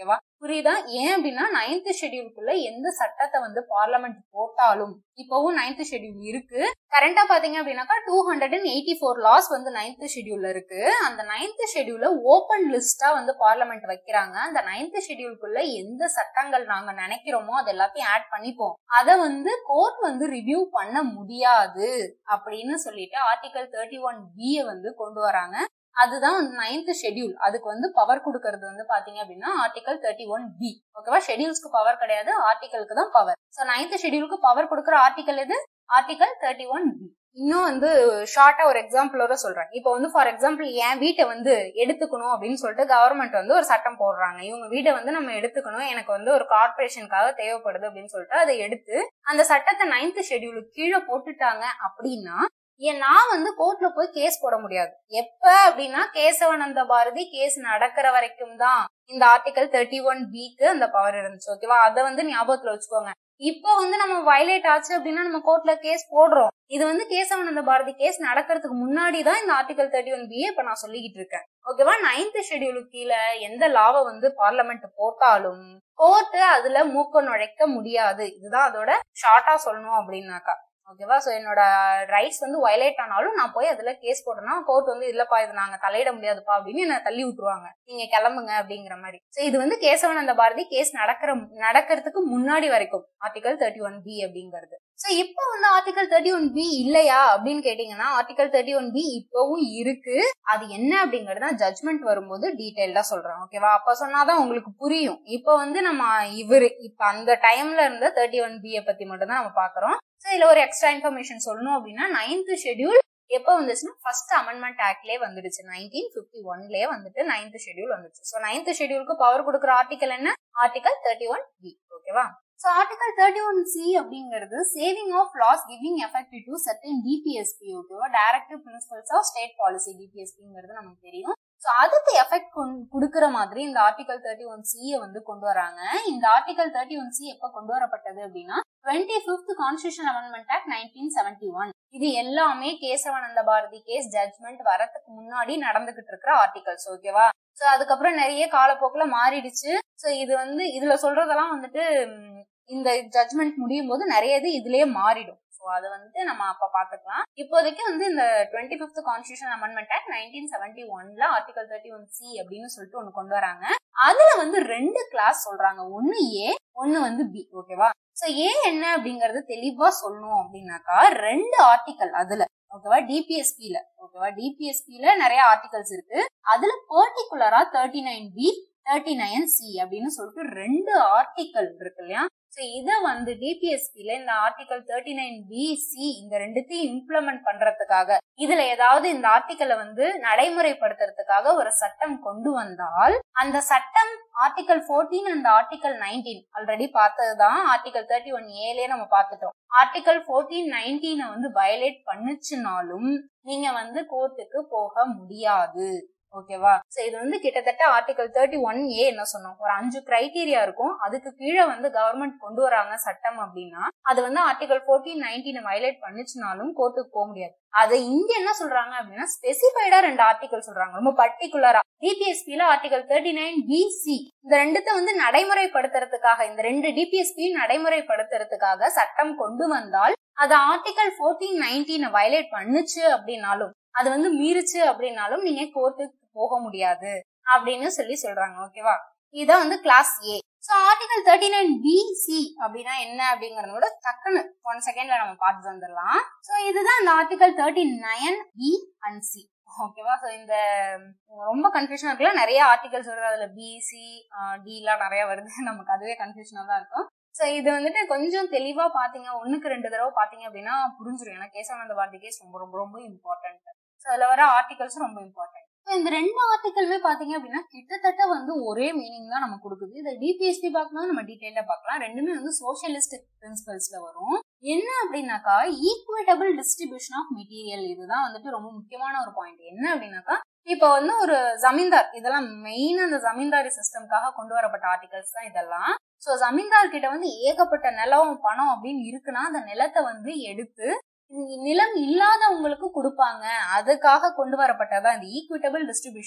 புரியுதா ஏன் அப்படின்னா நைன்த் ஷெடியூலுக்குள்ள எந்த சட்டத்தை வந்து பார்லமெண்ட் போட்டாலும் இப்பவும் நைன்த் ஷெடியூல் இருக்கு கரண்டா பாத்தீங்க அப்படின்னாக்கா two hundred and eighty four laws வந்து நைன்த் ஷெடியூல்ல இருக்கு அந்த நைன்த் ஷெடியூல ஓபன் லிஸ்டா வந்து பார்லமெண்ட் வைக்கிறாங்க அந்த நைன்த் ஷெடியூலுக்குள்ள எந்த சட்டங்கள் நாங்க நினைக்கிறோமோ அது எல்லாத்தையும் ஆட் பண்ணிப்போம் அதை வந்து கோர்ட் வந்து ரிவ்யூ பண்ண முடியாது அப்படின்னு சொல்லிட்டு ஆர்டிகல் தேர்ட்டி ஒன் பிய வந்து கொண்டு வராங்க அதுதான் வந்து நைன்த் ஷெடியூல் அதுக்கு வந்து பவர் கொடுக்கறது வந்து பாத்தீங்க அப்படின்னா ஆர்டிகல் தேர்ட்டி ஒன் பி ஓகேவா ஷெடியூல்ஸ்க்கு பவர் கிடையாது ஆர்டிகலுக்கு தான் பவர் ஸோ நைன்த் ஷெடியூலுக்கு பவர் கொடுக்குற ஆர்டிகல் எது ஆர்டிகல் தேர்ட்டி ஒன் பி இன்னும் வந்து ஷார்ட்டா ஒரு எக்ஸாம்பிளோட சொல்றேன் இப்போ வந்து ஃபார் எக்ஸாம்பிள் என் வீட்டை வந்து எடுத்துக்கணும் அப்படின்னு சொல்லிட்டு கவர்மெண்ட் வந்து ஒரு சட்டம் போடுறாங்க இவங்க வீட்டை வந்து நம்ம எடுத்துக்கணும் எனக்கு வந்து ஒரு கார்பரேஷனுக்காக தேவைப்படுது அப்படின்னு சொல்லிட்டு அதை எடுத்து அந்த சட்டத்தை நைன்த் ஷெடியூலுக்கு கீழே போட்டுட்டாங்க அப்படின்னா ஏன் நான் வந்து கோர்ட்ல போய் கேஸ் போட முடியாது எப்ப அப்படின்னா கேசவானந்த பாரதி கேஸ் நடக்கிற வரைக்கும் தான் இந்த ஆர்டிகல் தேர்ட்டி ஒன் பிக்கு அந்த பவர் இருந்துச்சு ஓகேவா அதை வந்து ஞாபகத்துல வச்சுக்கோங்க இப்போ வந்து நம்ம வயலேட் ஆச்சு அப்படின்னா நம்ம கோர்ட்ல கேஸ் போடுறோம் இது வந்து கேசவானந்த பாரதி கேஸ் நடக்கிறதுக்கு முன்னாடி தான் இந்த ஆர்டிகல் தேர்ட்டி ஒன் பிஏ இப்ப நான் சொல்லிக்கிட்டு இருக்கேன் ஓகேவா நைன்த் ஷெடியூலுக்கு கீழே எந்த லாவை வந்து பார்லமெண்ட் போட்டாலும் கோர்ட் அதுல மூக்க நுழைக்க முடியாது இதுதான் அதோட ஷார்ட்டா சொல்லணும் அப்படின்னாக்கா ஓகேவா ஸோ என்னோட ரைட்ஸ் வந்து வயலேட் ஆனாலும் நான் போய் அதுல கேஸ் போட்டேன்னா கோர்ட் வந்து இல்லப்பா இது நாங்க தலையிட முடியாதுப்பா அப்படின்னு என்ன தள்ளி விட்டுருவாங்க நீங்க கிளம்புங்க அப்படிங்கிற மாதிரி ஸோ இது வந்து கேசவானந்த பாரதி கேஸ் நடக்கிற நடக்கிறதுக்கு முன்னாடி வரைக்கும் ஆர்டிகல் தேர்ட்டி ஒன் பி அப்படிங்கிறது ஸோ இப்போ வந்து ஆர்டிகல் தேர்ட்டி ஒன் பி இல்லையா அப்படின்னு கேட்டீங்கன்னா ஆர்டிகல் தேர்ட்டி ஒன் பி இப்பவும் இருக்கு அது என்ன அப்படிங்கறது தான் ஜட்மெண்ட் வரும்போது டீடைல்டா சொல்றேன் ஓகேவா அப்ப சொன்னாதான் உங்களுக்கு புரியும் இப்போ வந்து நம்ம இவரு இப்ப அந்த டைம்ல இருந்த தேர்ட்டி ஒன் பியை பத்தி மட்டும் தான் நம்ம பாக்குறோம் ஸோ இதுல ஒரு எக்ஸ்ட்ரா இன்ஃபர்மேஷன் சொல்லணும் அப்படின்னா நைன்த் ஷெடியூல் எப்போ வந்துச்சுன்னா ஃபர்ஸ்ட் அமெண்ட்மெண்ட் ஆக்ட்லேயே வந்துடுச்சு நைன்டீன் ஃபிஃப்டி ஒன்லயே வந்துட்டு நைன்த் ஷெடியூல் வந்துச்சு ஸோ நைன்த் ஷெடியூலுக்கு பவர் கொடுக்குற ஆர்டிகல் என்ன ஆர்டிகல் தேர்ட்டி ஒன் பி ஓகேவா so article thirty one C அப்படிங்கிறது saving of laws giving effect to certain DPSP ஓகேவா directive principles of state policy டிபிஎஸ்பிங்கிறது நமக்கு தெரியும் ஸோ அதுக்கு எஃபெக்ட் கொடுக்குற மாதிரி இந்த ஆர்டிகல் தேர்ட்டி ஒன் சியை வந்து கொண்டு வராங்க இந்த ஆர்டிகல் தேர்ட்டி ஒன் சி எப்போ கொண்டு வரப்பட்டது அப்படின்னா twenty fifth constitution amendment act nineteen seventy one இது எல்லாமே கேசவானந்த பாரதி கேஸ் ஜட்மெண்ட் வரதுக்கு முன்னாடி நடந்துகிட்டு இருக்கிற ஆர்டிகல்ஸ் ஓகேவா சோ அதுக்கப்புறம் நிறைய காலப்போக்குல மாறிடுச்சு சோ இது வந்து இதுல சொல்றதெல்லாம் வந்துட்டு இந்த ஜட்மெண்ட் முடியும் போது நிறைய இது இதுலயே மாறிடும் ஸோ அதை வந்துட்டு நம்ம அப்ப பாத்துக்கலாம் இப்போதைக்கு வந்து இந்த twenty fifth constitution amendment act nineteen seventy ஒன்ல ஆர்டிகல் தேர்ட்டி ஒன் சி அப்படின்னு சொல்லிட்டு ஒன்னு கொண்டு வராங்க அதுல வந்து ரெண்டு கிளாஸ் சொல்றாங்க ஒன்னு ஏ ஒன்னு வந்து பி ஓகேவா சோ ஏன் என்ன அப்படிங்கறது தெளிவா சொல்லணும் அப்படின்னாக்கா ரெண்டு ஆர்டிக்கல் அதுல ஓகேவா டிபிஎஸ்பில ஓகேவா டிபிஎஸ்பில நிறைய ஆர்டிகல்ஸ் இருக்கு அதுல பர்டிகுலரா thirty nine B thirty nine C அப்படின்னு சொல்லிட்டு ரெண்டு ஆர்டிக்கல் இருக்கு இல்லையா ஸோ இதை வந்து டிபிஎஸ்பில இந்த article thirty nine B C இந்த ரெண்டுத்தையும் இம்ப்ளிமெண்ட் பண்றதுக்காக இதுல ஏதாவது இந்த ஆர்டிக்கலை வந்து நடைமுறைப்படுத்துறதுக்காக ஒரு சட்டம் கொண்டு வந்தால் அந்த சட்டம் article fourteen and article nineteen already பார்த்ததுதான் ஆர்டிகல் தேர்ட்டி ஒன் ஏலே நம்ம பார்த்துட்டோம் ஆர்டிகல் ஃபோர்டீன் நைன்டீனை வந்து வயலேட் பண்ணுச்சுனாலும் நீங்க வந்து கோர்ட்டுக்கு போக முடியாது ஓகேவா சோ இது வந்து கிட்டத்தட்ட ஆர்டிகல் தேர்ட்டி ஒன் ஏ என்ன சொன்னோம் ஒரு அஞ்சு கிரைட்டீரியா இருக்கும் அதுக்கு கீழே வந்து கவர்மெண்ட் கொண்டு வராங்க சட்டம் அப்படின்னா அது வந்து ஆர்டிகல் ஃபோர்டீன் நைன்டீனை வயலேட் பண்ணுச்சுனாலும் கோர்ட்டுக்கு போக முடியாது அதை இங்க என்ன சொல்றாங்க அப்படின்னா ஸ்பெசிஃபைடா ரெண்டு ஆர்டிகல் சொல்றாங்க ரொம்ப பர்டிகுலரா டிபிஎஸ்பில ஆர்டிகல் தேர்ட்டி நைன் பிசி இந்த ரெண்டுத்த வந்து நடைமுறைப்படுத்துறதுக்காக இந்த ரெண்டு டிபிஎஸ்பி நடைமுறைப்படுத்துறதுக்காக சட்டம் கொண்டு வந்தால் அது ஆர்டிகல் ஃபோர்டீன் நைன்டீனை வயலேட் பண்ணுச்சு அப்படின்னாலும் அது வந்து மீறுச்சு அப்படின்னாலும் நீங்க கோர்ட்டுக்கு போக முடியாது அப்படின்னு சொல்லி சொல்றாங்க ஓகேவா இதான் வந்து class A so article thirty nine B C அப்படின்னா என்ன அப்படிங்கறதோட டக்குன்னு ஒன் செகண்ட்ல நம்ம பார்த்து வந்துடலாம் சோ இதுதான் இந்த article thirty nine B and C ஓகேவா ஸோ இந்த ரொம்ப கன்ஃபியூஷனா இருக்குல்ல நிறைய ஆர்டிகல்ஸ் வருது அதுல பிசி டி எல்லாம் நிறைய வருது நமக்கு அதுவே கன்ஃபியூஷனா தான் இருக்கும் ஸோ இது வந்துட்டு கொஞ்சம் தெளிவா பாத்தீங்க ஒண்ணுக்கு ரெண்டு தடவை பாத்தீங்க அப்படின்னா புரிஞ்சிடும் ஏன்னா கேசவானந்த பாரதி கேஸ் ரொம்ப ரொம்ப ரொம்ப இம்பார்ட்டன்ட் ஸோ அதுல வர ஆர்டிகல்ஸ் ரொம்ப இம்பார்ட்டன்ட் ஸோ இந்த ரெண்டு ஆர்டிக்கலுமே பாத்தீங்க அப்படின்னா கிட்டத்தட்ட வந்து ஒரே மீனிங் தான் நமக்கு கொடுக்குது இதை டிபிஎஸ்பி பார்க்கணும் நம்ம டீட்டெயிலா பார்க்கலாம் ரெண்டுமே வந்து சோசியலிஸ்டிக் பிரின்சிபல்ஸ்ல வரும் என்ன அப்படின்னாக்கா ஈக்குவேட்டபிள் டிஸ்ட்ரிபியூஷன் ஆஃப் மெட்டீரியல் இதுதான் வந்துட்டு ரொம்ப முக்கியமான ஒரு பாயிண்ட் என்ன அப்படின்னாக்கா இப்ப வந்து ஒரு ஜமீன்தார் இதெல்லாம் மெயின் அந்த ஜமீன்தாரி சிஸ்டம்காக கொண்டு வரப்பட்ட ஆர்டிகல்ஸ் தான் இதெல்லாம் சோ ஜமீன்தார் கிட்ட வந்து ஏகப்பட்ட நிலம் பணம் அப்படின்னு இருக்குன்னா அந்த நிலத்தை வந்து எடுத்து நிலம் இல்லாதவங்களுக்கு கொடுப்பாங்க அதுக்காக கொண்டு வரப்பட்டதான் இந்த ஈக்விட்டபிள் டிஸ்ட்ரிபியூஷன்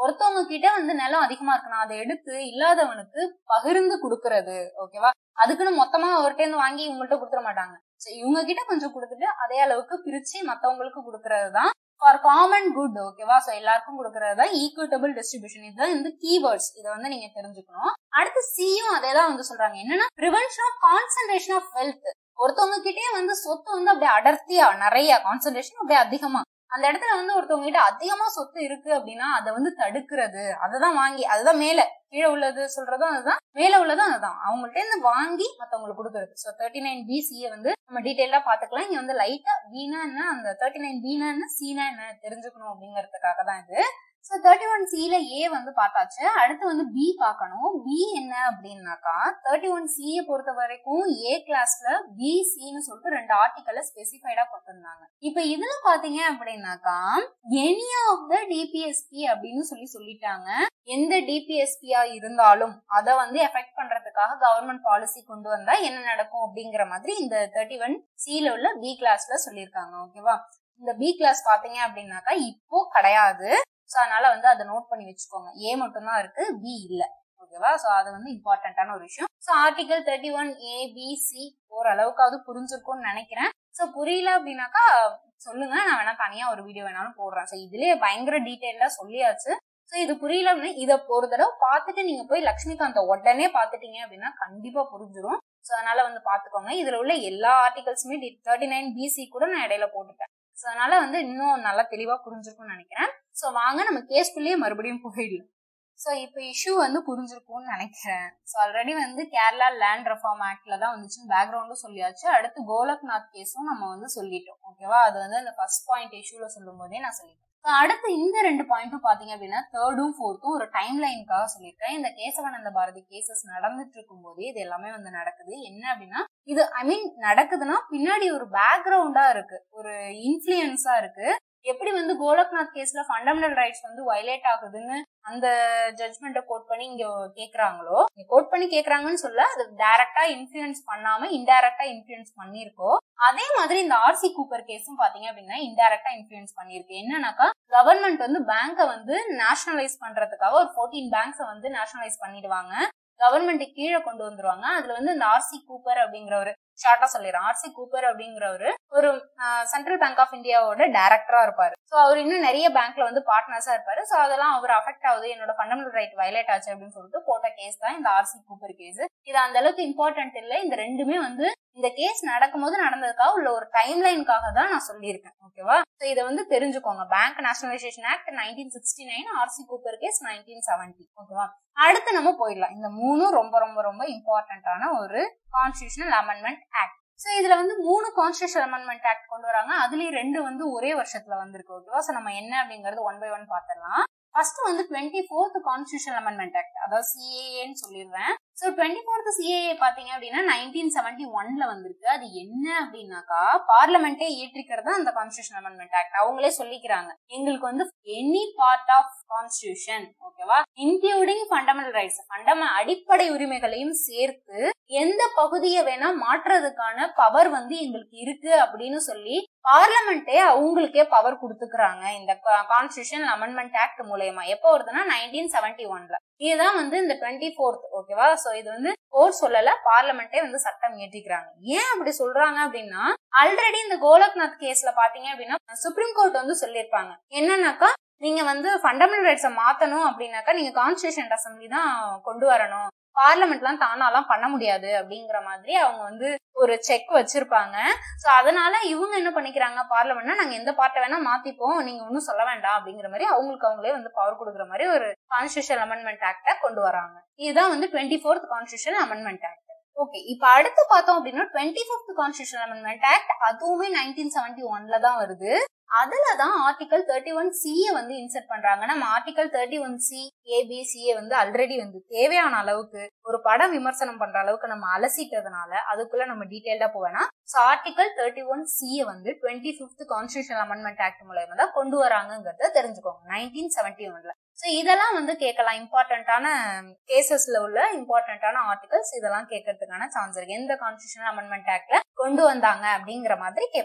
ஒருத்தவங்க கிட்ட வந்து நிலம் அதிகமா இருக்குன்னா அதை எடுத்து இல்லாதவனுக்கு பகிர்ந்து கொடுக்கறது ஓகேவா அதுக்குன்னு மொத்தமா அவர்கிட்ட இருந்து வாங்கி இவங்கள்ட்ட கொடுத்துட மாட்டாங்க So, இவங்க கிட்ட கொஞ்சம் கொடுத்துட்டு அதே அளவுக்கு பிரிச்சு மத்தவங்களுக்கு கொடுக்கறது தான் ஃபார் காமன் குட் ஓகேவா சோ எல்லாருக்கும் கொடுக்கறது தான் ஈக்குவிட்டபிள் டிஸ்ட்ரிபியூஷன் இதுதான் வந்து கீவேர்ட்ஸ் இதை வந்து நீங்க தெரிஞ்சுக்கணும் அடுத்து சியும் அதே தான் வந்து சொல்றாங்க என்னன்னா prevention of concentration of wealth ஒருத்தவங்க கிட்டே வந்து சொத்து வந்து அப்படியே அடர்த்தியா நிறைய கான்சென்ட்ரேஷன் அப்படியே அதிகமா அந்த இடத்துல வந்து ஒருத்தவங்க கிட்ட அதிகமா சொத்து இருக்கு அப்படின்னா அதை வந்து தடுக்கிறது அததான் வாங்கி அதுதான் மேல கீழே உள்ளது சொல்றதும் அதுதான் மேல உள்ளதும் அதுதான் அவங்கள்ட்ட இருந்து வாங்கி மத்தவங்களுக்கு கொடுக்கறது ஸோ தேர்ட்டி நைன் பிசியை வந்து நம்ம டீட்டெயிலா பாத்துக்கலாம் இங்க வந்து லைட்டா வீணா என்ன அந்த தேர்ட்டி நைன் பீனா என்ன சீனா என்ன தெரிஞ்சுக்கணும் அப்படிங்கறதுக்காக தான் இது ஸோ தேர்ட்டி ஒன் சில ஏ வந்து பார்த்தாச்சு அடுத்து வந்து பி பார்க்கணும் பி என்ன அப்படின்னாக்கா தேர்ட்டி ஒன் சியை பொறுத்த வரைக்கும் ஏ கிளாஸ்ல பி சின்னு சொல்லிட்டு ரெண்டு ஆர்டிக்கல்ல ஸ்பெசிஃபைடா கொடுத்திருந்தாங்க இப்ப இதுல பாத்தீங்க அப்படின்னாக்கா எனி ஆஃப் த டிபிஎஸ்பி அப்படின்னு சொல்லி சொல்லிட்டாங்க எந்த டிபிஎஸ்பியா இருந்தாலும் அதை வந்து எஃபெக்ட் பண்றதுக்காக கவர்மெண்ட் பாலிசி கொண்டு வந்தா என்ன நடக்கும் அப்படிங்கிற மாதிரி இந்த தேர்ட்டி ஒன் சில உள்ள பி கிளாஸ்ல சொல்லியிருக்காங்க ஓகேவா இந்த பி கிளாஸ் பாத்தீங்க அப்படின்னாக்கா இப்போ கிடையாது ஸோ அதனால வந்து அதை நோட் பண்ணி வச்சுக்கோங்க ஏ மட்டும்தான் இருக்கு பி இல்ல ஓகேவா ஸோ அது வந்து இம்பார்ட்டன்டான ஒரு விஷயம் so article thirty one A B C ஓரளவுக்காவது புரிஞ்சிருக்கும்னு நினைக்கிறேன் ஸோ புரியல அப்படின்னாக்கா சொல்லுங்க நான் வேணா தனியா ஒரு வீடியோ வேணாலும் போடுறேன் ஸோ இதுலயே பயங்கர டீட்டெயிலா சொல்லியாச்சு ஸோ இது புரியல அப்படின்னா இதை ஒரு தடவை பார்த்துட்டு நீங்க போய் லக்ஷ்மிகாந்த உடனே பார்த்துட்டீங்க அப்படின்னா கண்டிப்பா புரிஞ்சிடும் ஸோ அதனால வந்து பாத்துக்கோங்க இதுல உள்ள எல்லா ஆர்டிகல்ஸுமே தேர்ட்டி நைன் பிசி கூட நான் இடையில போட்டுட்டேன் ஸோ அதனால வந்து இன்னும் நல்லா தெளிவா புரிஞ்சிருக்கும்னு நினைக்கிறேன் ஸோ வாங்க நம்ம கேஸ்குள்ளேயே மறுபடியும் போயிடலாம் ஸோ இப்போ இஷ்யூ வந்து புரிஞ்சிருக்கும்னு நினைக்கிறேன் ஸோ ஆல்ரெடி வந்து கேரளா லேண்ட் ரெஃபார்ம் ஆக்ட்ல தான் வந்துச்சு பேக்ரவுண்டும் சொல்லியாச்சு அடுத்து கோலக்நாத் கேஸும் நம்ம வந்து சொல்லிட்டோம் ஓகேவா அது வந்து அந்த ஃபர்ஸ்ட் பாயிண்ட் இஷ்யூல சொல்லும் போதே நான் சொல்லிட்டேன் ஸோ அடுத்து இந்த ரெண்டு பாயிண்ட்டும் பாத்தீங்க அப்படின்னா தேர்டும் ஃபோர்த்தும் ஒரு டைம் லைனுக்காக சொல்லியிருக்கேன் இந்த கேசவானந்த பாரதி கேசஸ் நடந்துட்டு இருக்கும் போதே இது எல்லாமே வந்து நடக்குது என்ன அப்படின்னா இது ஐ மீன் நடக்குதுன்னா பின்னாடி ஒரு பேக்ரவுண்டா இருக்கு ஒரு இன்ஃபுளுயன்ஸா இருக்கு எப்படி வந்து கோலக்நாத் கேஸ்ல ஃபண்டமெண்டல் ரைட்ஸ் வந்து வயலேட் ஆகுதுன்னு அந்த ஜட்மெண்ட்டை கோட் பண்ணி இங்க கேக்குறாங்களோ கோட் பண்ணி கேக்குறாங்கன்னு சொல்ல அது டைரக்டா இன்ஃபுளுன்ஸ் பண்ணாம இன்டைரக்டா இன்ஃபுளுன்ஸ் பண்ணிருக்கோ அதே மாதிரி இந்த ஆர்சி கூப்பர் கேஸும் பாத்தீங்க அப்படின்னா இன்டைரக்டா இன்ஃபுளுன்ஸ் பண்ணிருக்கு என்னன்னாக்கா கவர்மெண்ட் வந்து பேங்கை வந்து நேஷனலைஸ் பண்றதுக்காக ஒரு ஃபோர்டீன் பேங்க்ஸை வந்து நேஷனலைஸ் பண்ணிடுவாங்க கவர்மெண்ட் கீழே கொண்டு வந்துருவாங்க அதுல வந்து இந்த ஆர்சி கூப்பர் அப்படிங்கிற ஒரு ஷார்ட்டா சொல்லிடுறேன் ஆர்சி கூப்பர் அப்படிங்கிறவரு ஒரு சென்ட்ரல் பேங்க் ஆஃப் இந்தியாவோட டைரக்டரா இருப்பாரு சோ அவர் இன்னும் நிறைய பேங்க்ல வந்து பார்ட்னர்ஸா இருப்பாரு சோ அதெல்லாம் அவர் அஃபெக்ட் ஆகுது என்னோட ஃபண்டமெண்டல் ரைட் வயலேட் ஆச்சு அப்படின்னு சொல்லிட்டு போட்ட கேஸ் தான் இந்த ஆர்சி கூப்பர் கேஸ் இது அந்த அளவுக்கு இம்பார்ட்டன்ட் இல்லை இந்த ரெண்டுமே வந்து இந்த கேஸ் நடக்கும்போது நடந்ததுக்காக உள்ள ஒரு டைம் லைனுக்காக தான் நான் சொல்லியிருக்கேன் ஓகேவா சோ இதை வந்து தெரிஞ்சுக்கோங்க bank nationalisation act nineteen sixty nine R C Cooper case nineteen seventy ஓகேவா அடுத்து நம்ம போயிடலாம் இந்த மூணும் ரொம்ப ரொம்ப ரொம்ப இம்பார்ட்டன்டான ஒரு கான்ஸ்டியூஷனல் அமெண்ட்மெண்ட் ஆக்ட் சோ இதுல வந்து மூணு கான்ஸ்டியூஷன் அமெண்ட்மெண்ட் ஆக்ட் கொண்டு வராங்க அதுலயும் ரெண்டு வந்து ஒரே வருஷத்துல வந்திருக்கு ஓகேவா சோ நம்ம என்ன அப்படிங்கறது ஒன் பை ஒன் பாத்திரலாம் ஃபர்ஸ்ட் வந்து twenty fourth constitution amendment act அதாவது சிஏஏன்னு சொல்லிடுறேன் ஸோ டுவெண்ட்டி ஃபோர்த் சிஏஏ பாத்தீங்க அப்படின்னா நைன்டீன் செவன்டி ஒன்ல வந்திருக்கு அது என்ன அப்படின்னாக்கா பார்லமெண்டே இயற்றிக்கிறது அந்த கான்ஸ்டியூஷன் அமெண்ட்மெண்ட் ஆக்ட் அவங்களே சொல்லிக்கிறாங்க எங்களுக்கு வந்து எனி பார்ட் ஆஃப் கான்ஸ்டியூஷன் ஓகேவா இன்க்ளூடிங் ஃபண்டமெண்டல் ரைட்ஸ் ஃபண்டம அடிப்படை உரிமைகளையும் சேர்த்து எந்த பகுதியை வேணா மாற்றுறதுக்கான பவர் வந்து எங்களுக்கு இருக்கு அப்படின்னு சொல்லி பார்லமெண்டே அவங்களுக்கே பவர் கொடுத்துக்கிறாங்க இந்த கான்ஸ்டியூஷன் அமெண்ட்மெண்ட் ஆக்ட் மூலயமா எப்போ வருதுன்னா நைன்டீன் செவன்டி ஒன்ல இதுதான் வந்து இந்த டுவெண்ட்டி ஃபோர்த் ஓகேவா சோ இது வந்து கோர்ட் சொல்லல பார்லமெண்டே வந்து சட்டம் இயற்றிக்கிறாங்க ஏன் அப்படி சொல்றாங்க அப்படின்னா ஆல்ரெடி இந்த கோலக்நாத் கேஸ்ல பாத்தீங்க அப்படின்னா சுப்ரீம் கோர்ட் வந்து சொல்லியிருப்பாங்க என்னன்னாக்கா நீங்க வந்து ஃபண்டமெண்டல் ரைட்ஸை மாத்தணும் அப்படின்னாக்கா நீங்க கான்ஸ்டியூஷன் அசம்பிளி தான் கொண்டு வரணும் பார்லமெண்ட்லாம் தானாலாம் பண்ண முடியாது அப்படிங்கிற மாதிரி அவங்க வந்து ஒரு செக் வச்சிருப்பாங்க சோ அதனால இவங்க என்ன பண்ணிக்கிறாங்க பார்லமெண்ட்னா நாங்க எந்த பார்ட்டை வேணா மாத்திப்போம் நீங்க ஒன்னும் சொல்ல வேண்டாம் அப்படிங்கிற மாதிரி அவங்களுக்கு அவங்களே வந்து பவர் கொடுக்குற மாதிரி ஒரு கான்ஸ்டியூஷன் அமெண்ட்மெண்ட் ஆக்ட கொண்டு வராங்க இதுதான் வந்து twenty fourth constitution amendment act okay இப்ப அடுத்து பார்த்தோம் அப்படின்னா twenty fifth constitution amendment act அதுவுமே நைன்டீன் செவன்டி ஒன்ல தான் வருது அதுலதான் ஆர்டிகல் தேர்ட்டி ஒன் சிஏ வந்து இன்செர்ட் பண்றாங்க நம்ம article thirty one C A B C A வந்து ஆல்ரெடி வந்து தேவையான அளவுக்கு ஒரு படம் விமர்சனம் பண்ற அளவுக்கு நம்ம அலசிட்டதுனால அதுக்குள்ள நம்ம டீடைல்டா போவேனா so article thirty one C A வந்து twenty fifth constitution amendment act மூலயமா தான் கொண்டு வராங்கிறத தெரிஞ்சுக்கோங்க நைன்டீன் செவன்டி ஒன்ல ஸோ இதெல்லாம் வந்து கேட்கலாம் இம்பார்ட்டன்டான கேசஸ்ல உள்ள இம்பார்ட்டன்டான ஆர்டிகல்ஸ் இதெல்லாம் கேட்கறதுக்கான சான்ஸ் இருக்கு எந்த கான்ஸ்டியூஷன் அமெண்ட்மெண்ட் ஆக்ட்ல கொண்டு வந்தாங்க அப்படிங்கிற மாதிரி கேட்பாங்க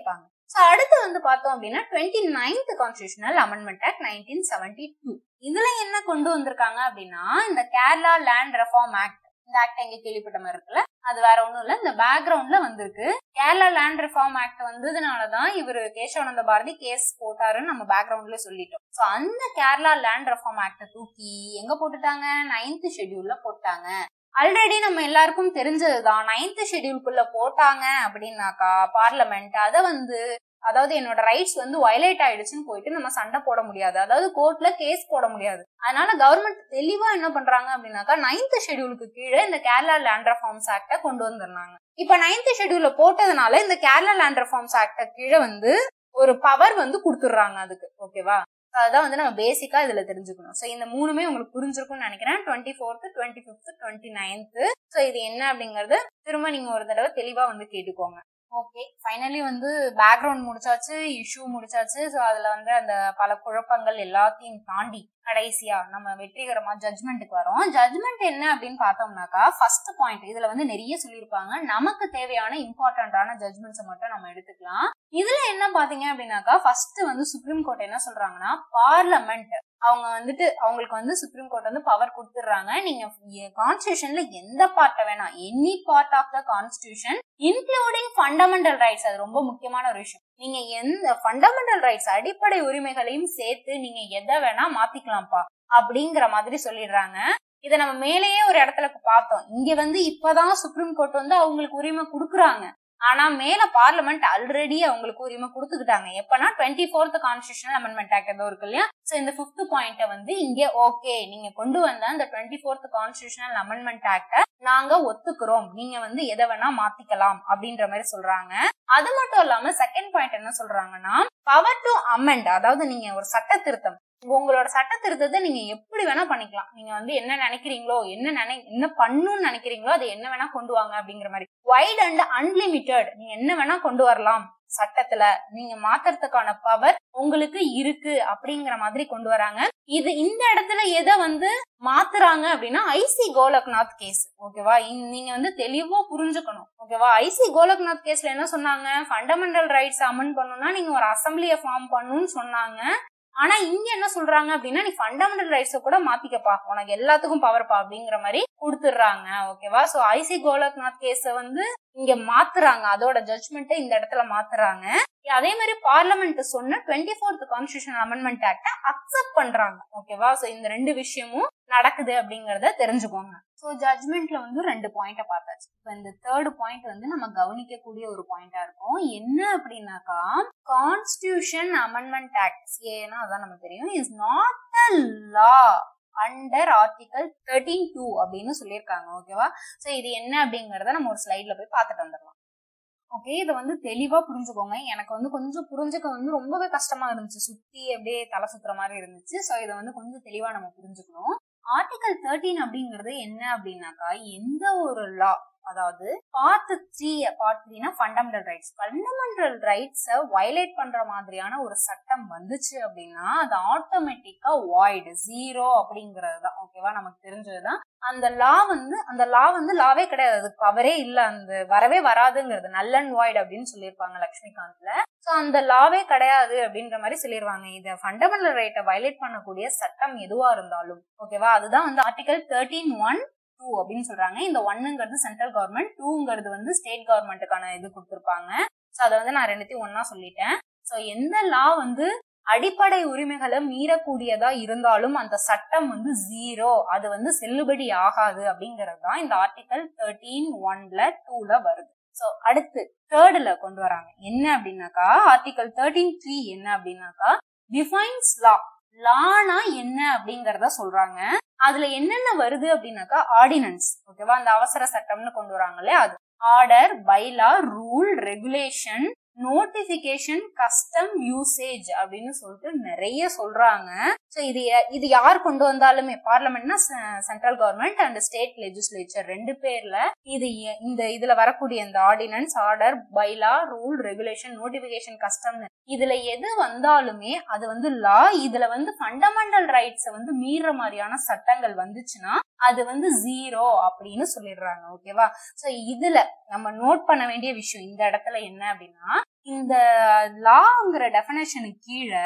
ஸோ அடுத்து வந்து பார்த்தோம் அப்படின்னா twenty ninth constitutional amendment act nineteen seventy two இதுல என்ன கொண்டு வந்திருக்காங்க அப்படின்னா இந்த கேரளா லேண்ட் ரெஃபார்ம் ஆக்ட் இந்த ஆக்ட் எங்க கேள்விப்பட்ட மாதிரி இருக்குல்ல அது வேற ஒண்ணும் இல்ல இந்த பேக்ரவுண்ட்ல வந்திருக்கு கேரளா லேண்ட் ரிஃபார்ம் ஆக்ட் வந்ததுனாலதான் இவர் கேசவானந்த பாரதி கேஸ் போட்டாருன்னு நம்ம பேக்ரவுண்ட்ல சொல்லிட்டோம் சோ அந்த கேரளா லேண்ட் ரெஃபார்ம் ஆக்ட தூக்கி எங்க போட்டுட்டாங்க நைன்த் ஷெட்யூல்ல போட்டாங்க ஆல்ரெடி நம்ம எல்லாருக்கும் தெரிஞ்சதுதான் நைன்த் ஷெட்யூல்குள்ள போட்டாங்க அப்படின்னாக்கா பார்லமெண்ட் அதை வந்து அதாவது என்னோட ரைட்ஸ் வந்து வயலேட் ஆயிடுச்சுன்னு போயிட்டு நம்ம சண்டை போட முடியாது அதாவது கோர்ட்ல கேஸ் போட முடியாது அதனால கவர்மெண்ட் தெளிவா என்ன பண்றாங்க அப்படின்னாக்கா நைன்த் ஷெட்யூலுக்கு கீழே இந்த கேரளா லேண்ட் ரெஃபார்ம்ஸ் ஆக்ட கொண்டு வந்துருந்தாங்க இப்ப நைன்த் ஷெட்யூல்ல போட்டதுனால இந்த கேரளா லேண்ட் ரெஃபார்ம்ஸ் ஆக்ட கீழே வந்து ஒரு பவர் வந்து கொடுத்துடுறாங்க அதுக்கு ஓகேவா அதான் வந்து நம்ம பேசிக்கா இதுல தெரிஞ்சுக்கணும் ஸோ இந்த மூணுமே உங்களுக்கு புரிஞ்சிருக்கும்னு நினைக்கிறேன் twenty fourth twenty fifth twenty ninth so இது என்ன அப்படிங்கறது திரும்ப நீங்க ஒரு தடவை தெளிவா வந்து கேட்டுக்கோங்க ஓகே ஃபைனலி வந்து பேக்ரவுண்ட் முடிச்சாச்சு இஷ்யூ முடிச்சாச்சு ஸோ அதுல வந்து அந்த பல குழப்பங்கள் எல்லாத்தையும் தாண்டி கடைசியா நம்ம வெற்றிகரமா ஜட்மெண்ட்டுக்கு வரோம் ஜட்மெண்ட் என்ன அப்படின்னு பார்த்தோம்னாக்கா ஃபர்ஸ்ட் பாயிண்ட் இதுல வந்து நிறைய சொல்லியிருப்பாங்க நமக்கு தேவையான இம்பார்ட்டன்டான ஜட்மெண்ட்ஸை மட்டும் நம்ம எடுத்துக்கலாம் இதுல என்ன பாத்தீங்க அப்படின்னாக்கா ஃபர்ஸ்ட் வந்து சுப்ரீம் கோர்ட் என்ன சொல்றாங்கன்னா பார்லமெண்ட் அவங்க வந்துட்டு அவங்களுக்கு வந்து சுப்ரீம் கோர்ட் வந்து பவர் கொடுத்துடுறாங்க நீங்க கான்ஸ்டியூஷன்ல எந்த பார்ட்டை வேணா any part of the constitution including fundamental rights அது ரொம்ப முக்கியமான ஒரு விஷயம் நீங்க எந்த ஃபண்டமெண்டல் ரைட்ஸ் அடிப்படை உரிமைகளையும் சேர்த்து நீங்க எதை வேணா மாத்திக்கலாம்ப்பா அப்படிங்கிற மாதிரி சொல்லிடுறாங்க இதை நம்ம மேலேயே ஒரு இடத்துல பார்த்தோம் இங்க வந்து இப்பதான் சுப்ரீம் கோர்ட் வந்து அவங்களுக்கு உரிமை கொடுக்குறாங்க ஆனா மேல பார்லமெண்ட் ஆல்ரெடி அவங்களுக்கு உரிமை கொடுத்துக்கிட்டாங்க எப்பனா twenty fourth constitutional amendment act ஏதோ இருக்கு இல்லையா சோ இந்த பிப்த் பாயிண்ட வந்து இங்க ஓகே நீங்க கொண்டு வந்த அந்த டுவெண்ட்டி ஃபோர்த் கான்ஸ்டியூஷனல் அமெண்ட்மெண்ட் ஆக்ட நாங்க ஒத்துக்கிறோம் நீங்க வந்து எதை வேணா மாத்திக்கலாம் அப்படின்ற மாதிரி சொல்றாங்க அது மட்டும் இல்லாம செகண்ட் பாயிண்ட் என்ன சொல்றாங்கன்னா பவர் டு அமெண்ட் அதாவது நீங்க ஒரு சட்ட திருத்தம் உங்களோட சட்ட திருத்தத்தை நீங்க எப்படி வேணா பண்ணிக்கலாம் நீங்க வந்து என்ன நினைக்கிறீங்களோ என்ன நினை என்ன பண்ணுன்னு நினைக்கிறீங்களோ அதை என்ன வேணா கொண்டு வாங்க அப்படிங்கிற மாதிரி வைட் அண்ட் அன்லிமிட்டெட் நீங்க என்ன வேணா கொண்டு வரலாம் சட்டத்துல நீங்க மாத்துறதுக்கான பவர் உங்களுக்கு இருக்கு அப்படிங்கிற மாதிரி கொண்டு வராங்க இது இந்த இடத்துல எதை வந்து மாத்துறாங்க அப்படின்னா ஐசி கோலக்நாத் கேஸ் ஓகேவா நீங்க வந்து தெளிவா புரிஞ்சுக்கணும் ஓகேவா ஐசி கோலக்நாத் கேஸ்ல என்ன சொன்னாங்க ஃபண்டமெண்டல் ரைட்ஸ் அமெண்ட் பண்ணணும்னா நீங்க ஒரு அசம்பிளியை ஃபார்ம் பண்ணணும்னு சொன்னாங்க ஆனா இங்க என்ன சொல்றாங்க அப்படின்னா நீ ஃபண்டமெண்டல் ரைட்ஸ கூட மாத்திக்கப்பா உனக்கு எல்லாத்துக்கும் பவர்ப்பா அப்படிங்கிற மாதிரி கொடுத்துடுறாங்க ஓகேவா சோ ஐசி கோலக்நாத் கேஸ வந்து இங்க மாத்துறாங்க அதோட ஜட்மெண்ட்டை இந்த இடத்துல மாத்துறாங்க அதே மாதிரி பார்லமெண்ட் சொன்ன டுவெண்ட்டி ஃபோர்த் கான்ஸ்டியூஷன் அமெண்ட்மெண்ட் ஆக்ட அக்செப்ட் பண்றாங்க ஓகேவா சோ இந்த ரெண்டு விஷயமும் நடக்குது அப்படிங்கறத தெரிஞ்சுக்கோங்க சோ ஜட்மெண்ட்ல வந்து ரெண்டு பாயிண்ட பார்த்தாச்சு இப்ப இந்த தேர்ட் பாயிண்ட் வந்து நம்ம கவனிக்கக்கூடிய ஒரு பாயிண்டா இருக்கும் என்ன அப்படின்னாக்கா கான்ஸ்டியூஷன் அமெண்ட்மெண்ட் ஆக்ட் சிஏனா அதான் நமக்கு தெரியும் is not a law under article thirteen two அப்படின்னு சொல்லியிருக்காங்க ஓகேவா சோ இது என்ன அப்படிங்கறத நம்ம ஒரு ஸ்லைட்ல போய் பார்த்துட்டு வந்துடலாம் ஓகே இதை வந்து தெளிவா புரிஞ்சுக்கோங்க எனக்கு வந்து கொஞ்சம் புரிஞ்சுக்க வந்து ரொம்பவே கஷ்டமா இருந்துச்சு சுத்தி அப்படியே தலை சுத்துற மாதிரி இருந்துச்சு ஸோ இதை வந்து கொஞ்சம் தெளிவா நம்ம புரிஞ்சுக்கணும் ஆர்டிகல் தேர்ட்டீன் அப்படிங்கிறது என்ன அப்படின்னாக்கா எந்த ஒரு லா அதாவது பார்ட் த்ரீ பார்ட் த்ரீனா ஃபண்டமெண்டல் ரைட்ஸ் ஃபண்டமெண்டல் ரைட்ஸை வயலேட் பண்ற மாதிரியான ஒரு சட்டம் வந்துச்சு அப்படின்னா அது ஆட்டோமேட்டிக்கா வாய்டு ஜீரோ அப்படிங்கிறது தான் ஓகேவா நமக்கு தெரிஞ்சதுதான் அந்த லா வந்து அந்த லா வந்து லாவே கிடையாது அதுக்கு பவரே இல்ல அந்த வரவே வராதுங்கிறது நல்ல அண்ட் வாய்டு அப்படின்னு சொல்லியிருப்பாங்க லக்ஷ்மிகாந்த்ல ஸோ அந்த லாவே கிடையாது அப்படின்ற மாதிரி சொல்லிடுவாங்க இதை ஃபண்டமெண்டல் ரைட்டை வயலேட் பண்ணக்கூடிய சட்டம் எதுவா இருந்தாலும் ஓகேவா அதுதான் வந்து ஆர்டிகல் தேர்ட்டீன் ஒன் டூ அப்படின்னு சொல்றாங்க இந்த ஒன்னுங்கிறது சென்ட்ரல் கவர்மெண்ட் டூங்கிறது வந்து ஸ்டேட் கவர்மெண்ட்டுக்கான இது கொடுத்துருப்பாங்க ஸோ அதை வந்து நான் ரெண்டுத்தையும் ஒன்னா சொல்லிட்டேன் ஸோ எந்த லா வந்து அடிப்படை உரிமைகளை மீறக்கூடியதா இருந்தாலும் அந்த சட்டம் வந்து ஜீரோ அது வந்து செல்லுபடி ஆகாது அப்படிங்கிறது தான் இந்த ஆர்டிகல் தேர்ட்டீன் ஒன்ல டூல வருது ஸோ அடுத்து தேர்ட்ல கொண்டு வராங்க என்ன அப்படின்னாக்கா ஆர்டிகல் தேர்ட்டீன் த்ரீ என்ன அப்படின்னாக்கா டிஃபைன்ஸ் லா லானா என்ன அப்படிங்கறத சொல்றாங்க அதுல என்னென்ன வருது அப்படின்னாக்கா ஆர்டினன்ஸ் ஓகேவா அந்த அவசர சட்டம்னு கொண்டு வராங்களே அது order bylaw rule regulation notification custom usage அப்படின்னு சொல்லிட்டு நிறைய சொல்றாங்க ஸோ இது இது யார் கொண்டு வந்தாலுமே பார்லமெண்ட்னா central government and state legislature ரெண்டு பேர்ல இது இந்த இதுல வரக்கூடிய இந்த ordinance order bylaw rule regulation notification custom இதுல எது வந்தாலுமே அது வந்து லா இதுல வந்து ஃபண்டமெண்டல் ரைட்ஸை வந்து மீற மாதிரியான சட்டங்கள் வந்துச்சுன்னா அது வந்து ஜீரோ அப்படின்னு சொல்லிடுறாங்க ஓகேவா சோ இதுல நம்ம நோட் பண்ண வேண்டிய விஷயம் இந்த இடத்துல என்ன அப்படின்னா இந்த லாங்கிற டெபனேஷனுக்கு கீழே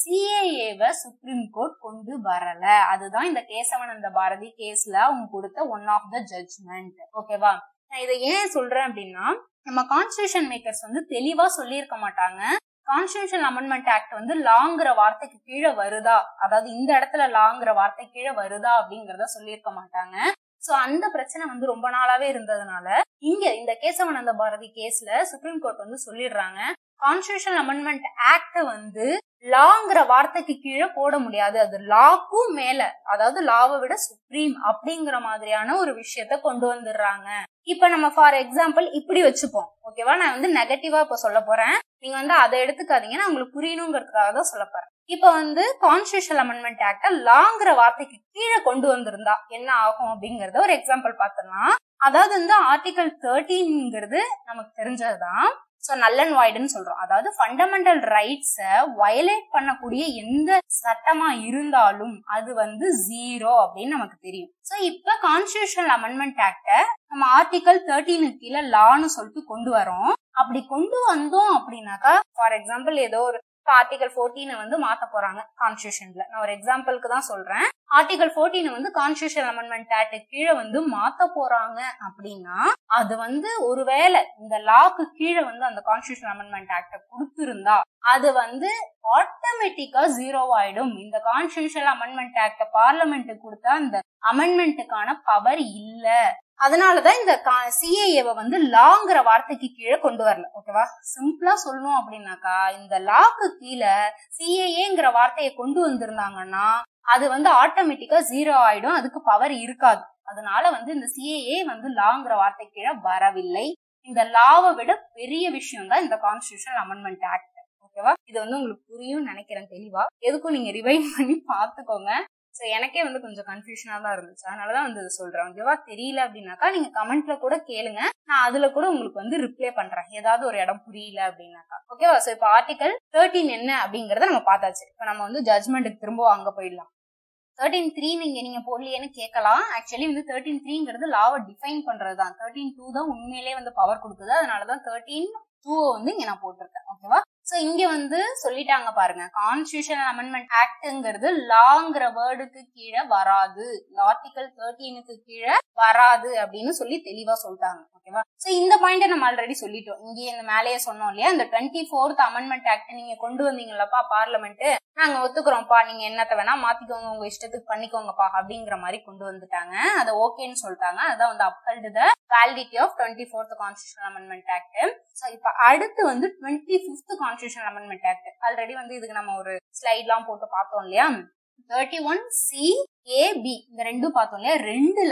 சிஏஏவை சுப்ரீம் கோர்ட் கொண்டு வரல அதுதான் இந்த கேசவனந்த பாரதி கேஸ்ல அவங்க கொடுத்த ஒன் ஆஃப் த ஜட்ஜ்மெண்ட் ஓகேவா நான் இதை ஏன் சொல்றேன் அப்படின்னா நம்ம கான்ஸ்டியூஷன் மேக்கர்ஸ் வந்து தெளிவா சொல்லியிருக்க மாட்டாங்க கான்ஸ்டியூஷன் அமெண்ட்மெண்ட் ஆக்ட் வந்து லாங்கிற வார்த்தைக்கு கீழே வருதா அதாவது இந்த இடத்துல லாங்கிற வார்த்தை கீழே வருதா அப்படிங்கறத சொல்லியிருக்க மாட்டாங்க சோ அந்த பிரச்சனை வந்து ரொம்ப நாளாவே இருந்ததுனால இங்க இந்த கேசவனந்த பாரதி கேஸ்ல சுப்ரீம் கோர்ட் வந்து சொல்லிடுறாங்க கான்ஸ்டியூஷன் அமெண்ட்மெண்ட் ஆக்ட் வந்து லாங்கிற வார்த்தைக்கு கீழே போட முடியாது அது லாக்கும் மேல அதாவது லாவை விட சுப்ரீம் அப்படிங்கிற மாதிரியான ஒரு விஷயத்த கொண்டு வந்துடுறாங்க இப்ப நம்ம ஃபார் எக்ஸாம்பிள் இப்படி வச்சுப்போம் ஓகேவா நான் வந்து நெகட்டிவா இப்ப சொல்ல போறேன் நீங்க வந்து அதை எடுத்துக்காதீங்க நான் உங்களுக்கு புரியணுங்கிறதுக்காக தான் சொல்ல போறேன் இப்ப வந்து கான்ஸ்டியூஷன் அமெண்ட்மெண்ட் ஆக்ட லாங்கிற வார்த்தைக்கு கீழே கொண்டு வந்திருந்தா என்ன ஆகும் அப்படிங்கறத ஒரு எக்ஸாம்பிள் பாத்திரலாம் அதாவது வந்து ஆர்டிகல் தேர்ட்டீன்ங்கிறது நமக்கு தெரிஞ்சதுதான் ஸோ நல் அண்ட் வாய்டுன்னு சொல்றோம் அதாவது ஃபண்டமெண்டல் ரைட்ஸை வயலேட் பண்ணக்கூடிய எந்த சட்டமா இருந்தாலும் அது வந்து ஜீரோ அப்படின்னு நமக்கு தெரியும் ஸோ இப்போ கான்ஸ்டியூஷனல் அமெண்ட்மெண்ட் ஆக்ட நம்ம ஆர்டிகல் தேர்ட்டீனுக்கு கீழே லான்னு சொல்லிட்டு கொண்டு வரோம் அப்படி கொண்டு வந்தோம் அப்படின்னாக்கா ஃபார் எக்ஸாம்பிள் ஏதோ ஒரு ஆர்டிகல் ஃபோர்டீனை வந்து மாத்த போறாங்க கான்ஸ்டியூஷன்ல நான் ஒரு எக்ஸாம்பிளுக்கு தான் சொல்றேன் ஆர்டிகல் ஃபோர்டீனை வந்து கான்ஸ்டியூஷன் அமெண்ட்மெண்ட் ஆக்ட் கீழே வந்து மாத்த போறாங்க அப்படின்னா அது வந்து ஒருவேளை இந்த லாக்கு கீழே வந்து அந்த கான்ஸ்டியூஷன் அமெண்ட்மெண்ட் ஆக்ட கொடுத்திருந்தா அது வந்து ஆட்டோமேட்டிக்கா ஜீரோ ஆயிடும் இந்த கான்ஸ்டியூஷன் அமெண்ட்மெண்ட் ஆக்ட பார்லமெண்ட் கொடுத்தா அந்த அமெண்ட்மெண்ட்டுக்கான பவர் இல்ல அதனாலதான் இந்த சிஏஏவை வந்து லாங்கிற வார்த்தைக்கு கீழே கொண்டு வரல ஓகேவா சிம்பிளா சொல்லணும் அப்படின்னாக்கா இந்த லாக்கு கீழே சிஏஏங்கிற வார்த்தையை கொண்டு வந்திருந்தாங்கன்னா அது வந்து ஆட்டோமேட்டிக்கா ஜீரோ ஆயிடும் அதுக்கு பவர் இருக்காது அதனால வந்து இந்த சிஏஏ வந்து லாங்கிற வார்த்தை கீழே வரவில்லை இந்த லாவை விட பெரிய விஷயம் தான் இந்த கான்ஸ்டியூஷன் அமெண்ட்மெண்ட் ஆக்ட் ஓகேவா இது வந்து உங்களுக்கு புரியும் நினைக்கிறேன் தெளிவா எதுக்கும் நீங்க ரிவைன் பண்ணி பாத்துக்கோங்க ஸோ எனக்கே வந்து கொஞ்சம் கன்ஃபியூஷனாக தான் இருந்துச்சு அதனால தான் வந்து இதை சொல்கிறேன் ஓகேவா தெரியல அப்படின்னாக்கா நீங்கள் கமெண்ட்ல கூட கேளுங்க நான் அதில் கூட உங்களுக்கு வந்து ரிப்ளை பண்ணுறேன் ஏதாவது ஒரு இடம் புரியல அப்படின்னாக்கா ஓகேவா ஸோ இப்போ ஆர்டிகல் தேர்ட்டின் என்ன அப்படிங்கிறத நம்ம பார்த்தாச்சு இப்போ நம்ம வந்து ஜட்மெண்ட்டுக்கு திரும்ப அங்கே போயிடலாம் தேர்ட்டின் த்ரீ நீங்க நீங்க போடலையேன்னு கேட்கலாம் ஆக்சுவலி வந்து தேர்ட்டின் த்ரீங்கிறது லாவை டிஃபைன் பண்றது தான் தேர்ட்டின் டூ தான் உண்மையிலே வந்து பவர் கொடுக்குது அதனாலதான் தேர்ட்டின் டூவை வந்து இங்க நான் போட்டிருக்கேன் ஓகேவா சோ இங்க வந்து சொல்லிட்டாங்க பாருங்க கான்ஸ்டியூஷன் அமெண்ட்மெண்ட் ஆக்ட்ங்கிறது லாங்கிற வேர்டுக்கு கீழே வராது ஆர்டிகல் தேர்ட்டீனுக்கு கீழே வராது அப்படின்னு சொல்லி தெளிவா சொல்லிட்டாங்க ஓகேவா சோ இந்த பாயிண்ட் நம்ம ஆல்ரெடி சொல்லிட்டோம் இங்கே இந்த மேலேயே சொன்னோம் இல்லையா இந்த டுவெண்ட்டி ஃபோர்த் அமெண்ட்மெண்ட் ஆக்ட் நீங்க கொண்டு வந்தீங்களப்பா பார்லமெண்ட் நாங்க ஒத்துக்கிறோம்ப்பா நீங்க என்னத்த வேணா மாத்திக்கோங்க உங்க இஷ்டத்துக்கு பண்ணிக்கோங்கப்பா அப்படிங்கிற மாதிரி கொண்டு வந்துட்டாங்க அதை ஓகேன்னு சொல்லிட்டாங்க அதான் வந்து upheld the validity of twenty fourth constitution amendment act so இப்போ அடுத்து வந்து twenty fifth constitution amendment act already வந்து இதுக்கு நம்ம ஒரு ஸ்லைட்லாம் போட்டு பார்த்தோம் இல்லையா thirty one C A B இந்த ரெண்டும் பார்த்தோம் இல்லையா ரெண்டுல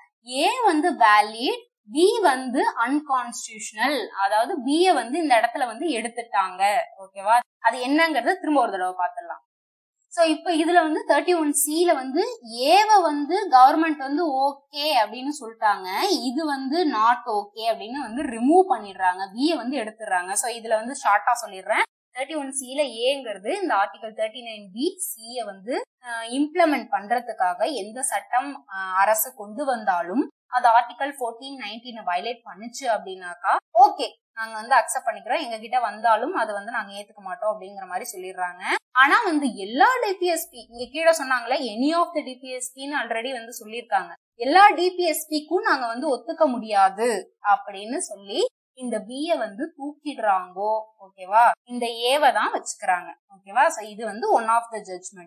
ஏ வந்து வேலிட் பி வந்து அன்கான்ஸ்டியூஷனல் அதாவது பிய வந்து இந்த இடத்துல வந்து எடுத்துட்டாங்க ஓகேவா அது என்னங்கறத திரும்ப ஒரு தடவை பார்த்துடலாம் ஸோ இப்போ இதுல வந்து தேர்ட்டி ஒன் சில வந்து ஏவ வந்து கவர்மெண்ட் வந்து ஓகே அப்படின்னு சொல்லிட்டாங்க இது வந்து நாட் ஓகே அப்படின்னு வந்து ரிமூவ் பண்ணிடுறாங்க பிய வந்து எடுத்துடுறாங்க ஸோ இதுல வந்து ஷார்ட்டா சொல்லிடுறேன் தேர்ட்டி ஒன் சில ஏங்கிறது இந்த ஆர்டிகல் தேர்ட்டி நைன் பி சிய வந்து இம்ப்ளிமெண்ட் பண்றதுக்காக எந்த சட்டம் அரசு கொண்டு வந்தாலும் அது ஆர்டிகல் ஃபோர்டீன் நைன்டீனை வயலேட் பண்ணுச்சு அப்படின்னாக்கா ஓகே நாங்க வந்து அக்செப்ட் பண்ணிக்கிறோம் எங்க கிட்ட வந்தாலும் அதை வந்து நாங்க ஏத்துக்க மாட்டோம் அப்படிங்கிற மாதிரி சொல்லிடுறாங்க ஆனா வந்து எல்லா டிபிஎஸ்பி இங்க கீழே சொன்னாங்களே எனி ஆஃப் த டிபிஎஸ்பின்னு ஆல்ரெடி வந்து சொல்லியிருக்காங்க எல்லா டிபிஎஸ்பிக்கும் நாங்க வந்து ஒத்துக்க முடியாது அப்படின்னு சொல்லி இந்த பிய வந்து தூக்கிடுறாங்கோ ஓகேவா இந்த ஏவை தான் வச்சுக்கிறாங்க ஓகேவா சோ இது வந்து one of the judgment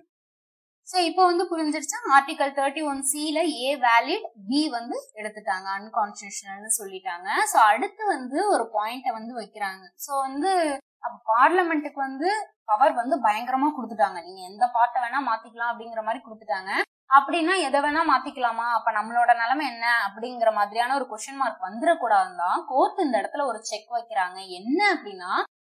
so இப்போ வந்து புரிஞ்சிருச்சா ஆர்டிகல் தேர்ட்டி ஒன் சில ஏ வேலிட் பி வந்து எடுத்துட்டாங்க அன்கான்ஸ்டியூஷனல்னு சொல்லிட்டாங்க ஸோ அடுத்து வந்து ஒரு பாயிண்ட வந்து வைக்கிறாங்க ஸோ வந்து அப்போ பார்லமெண்ட்டுக்கு வந்து பவர் வந்து பயங்கரமா கொடுத்துட்டாங்க நீங்க எந்த பாட்டை வேணா மாத்திக்கலாம் அப்படிங்கிற மாதிரி கொடுத்துட்டாங்க அப்படின்னா எதை வேணா மாத்திக்கலாமா அப்ப நம்மளோட நிலைமை என்ன அப்படிங்கிற மாதிரியான ஒரு கொஸ்டின் மார்க் வந்துடக்கூடாதுன்னு தான் கோர்ட் இந்த இடத்துல ஒரு செக் வைக்கிறாங்க என்ன அப்படின்னா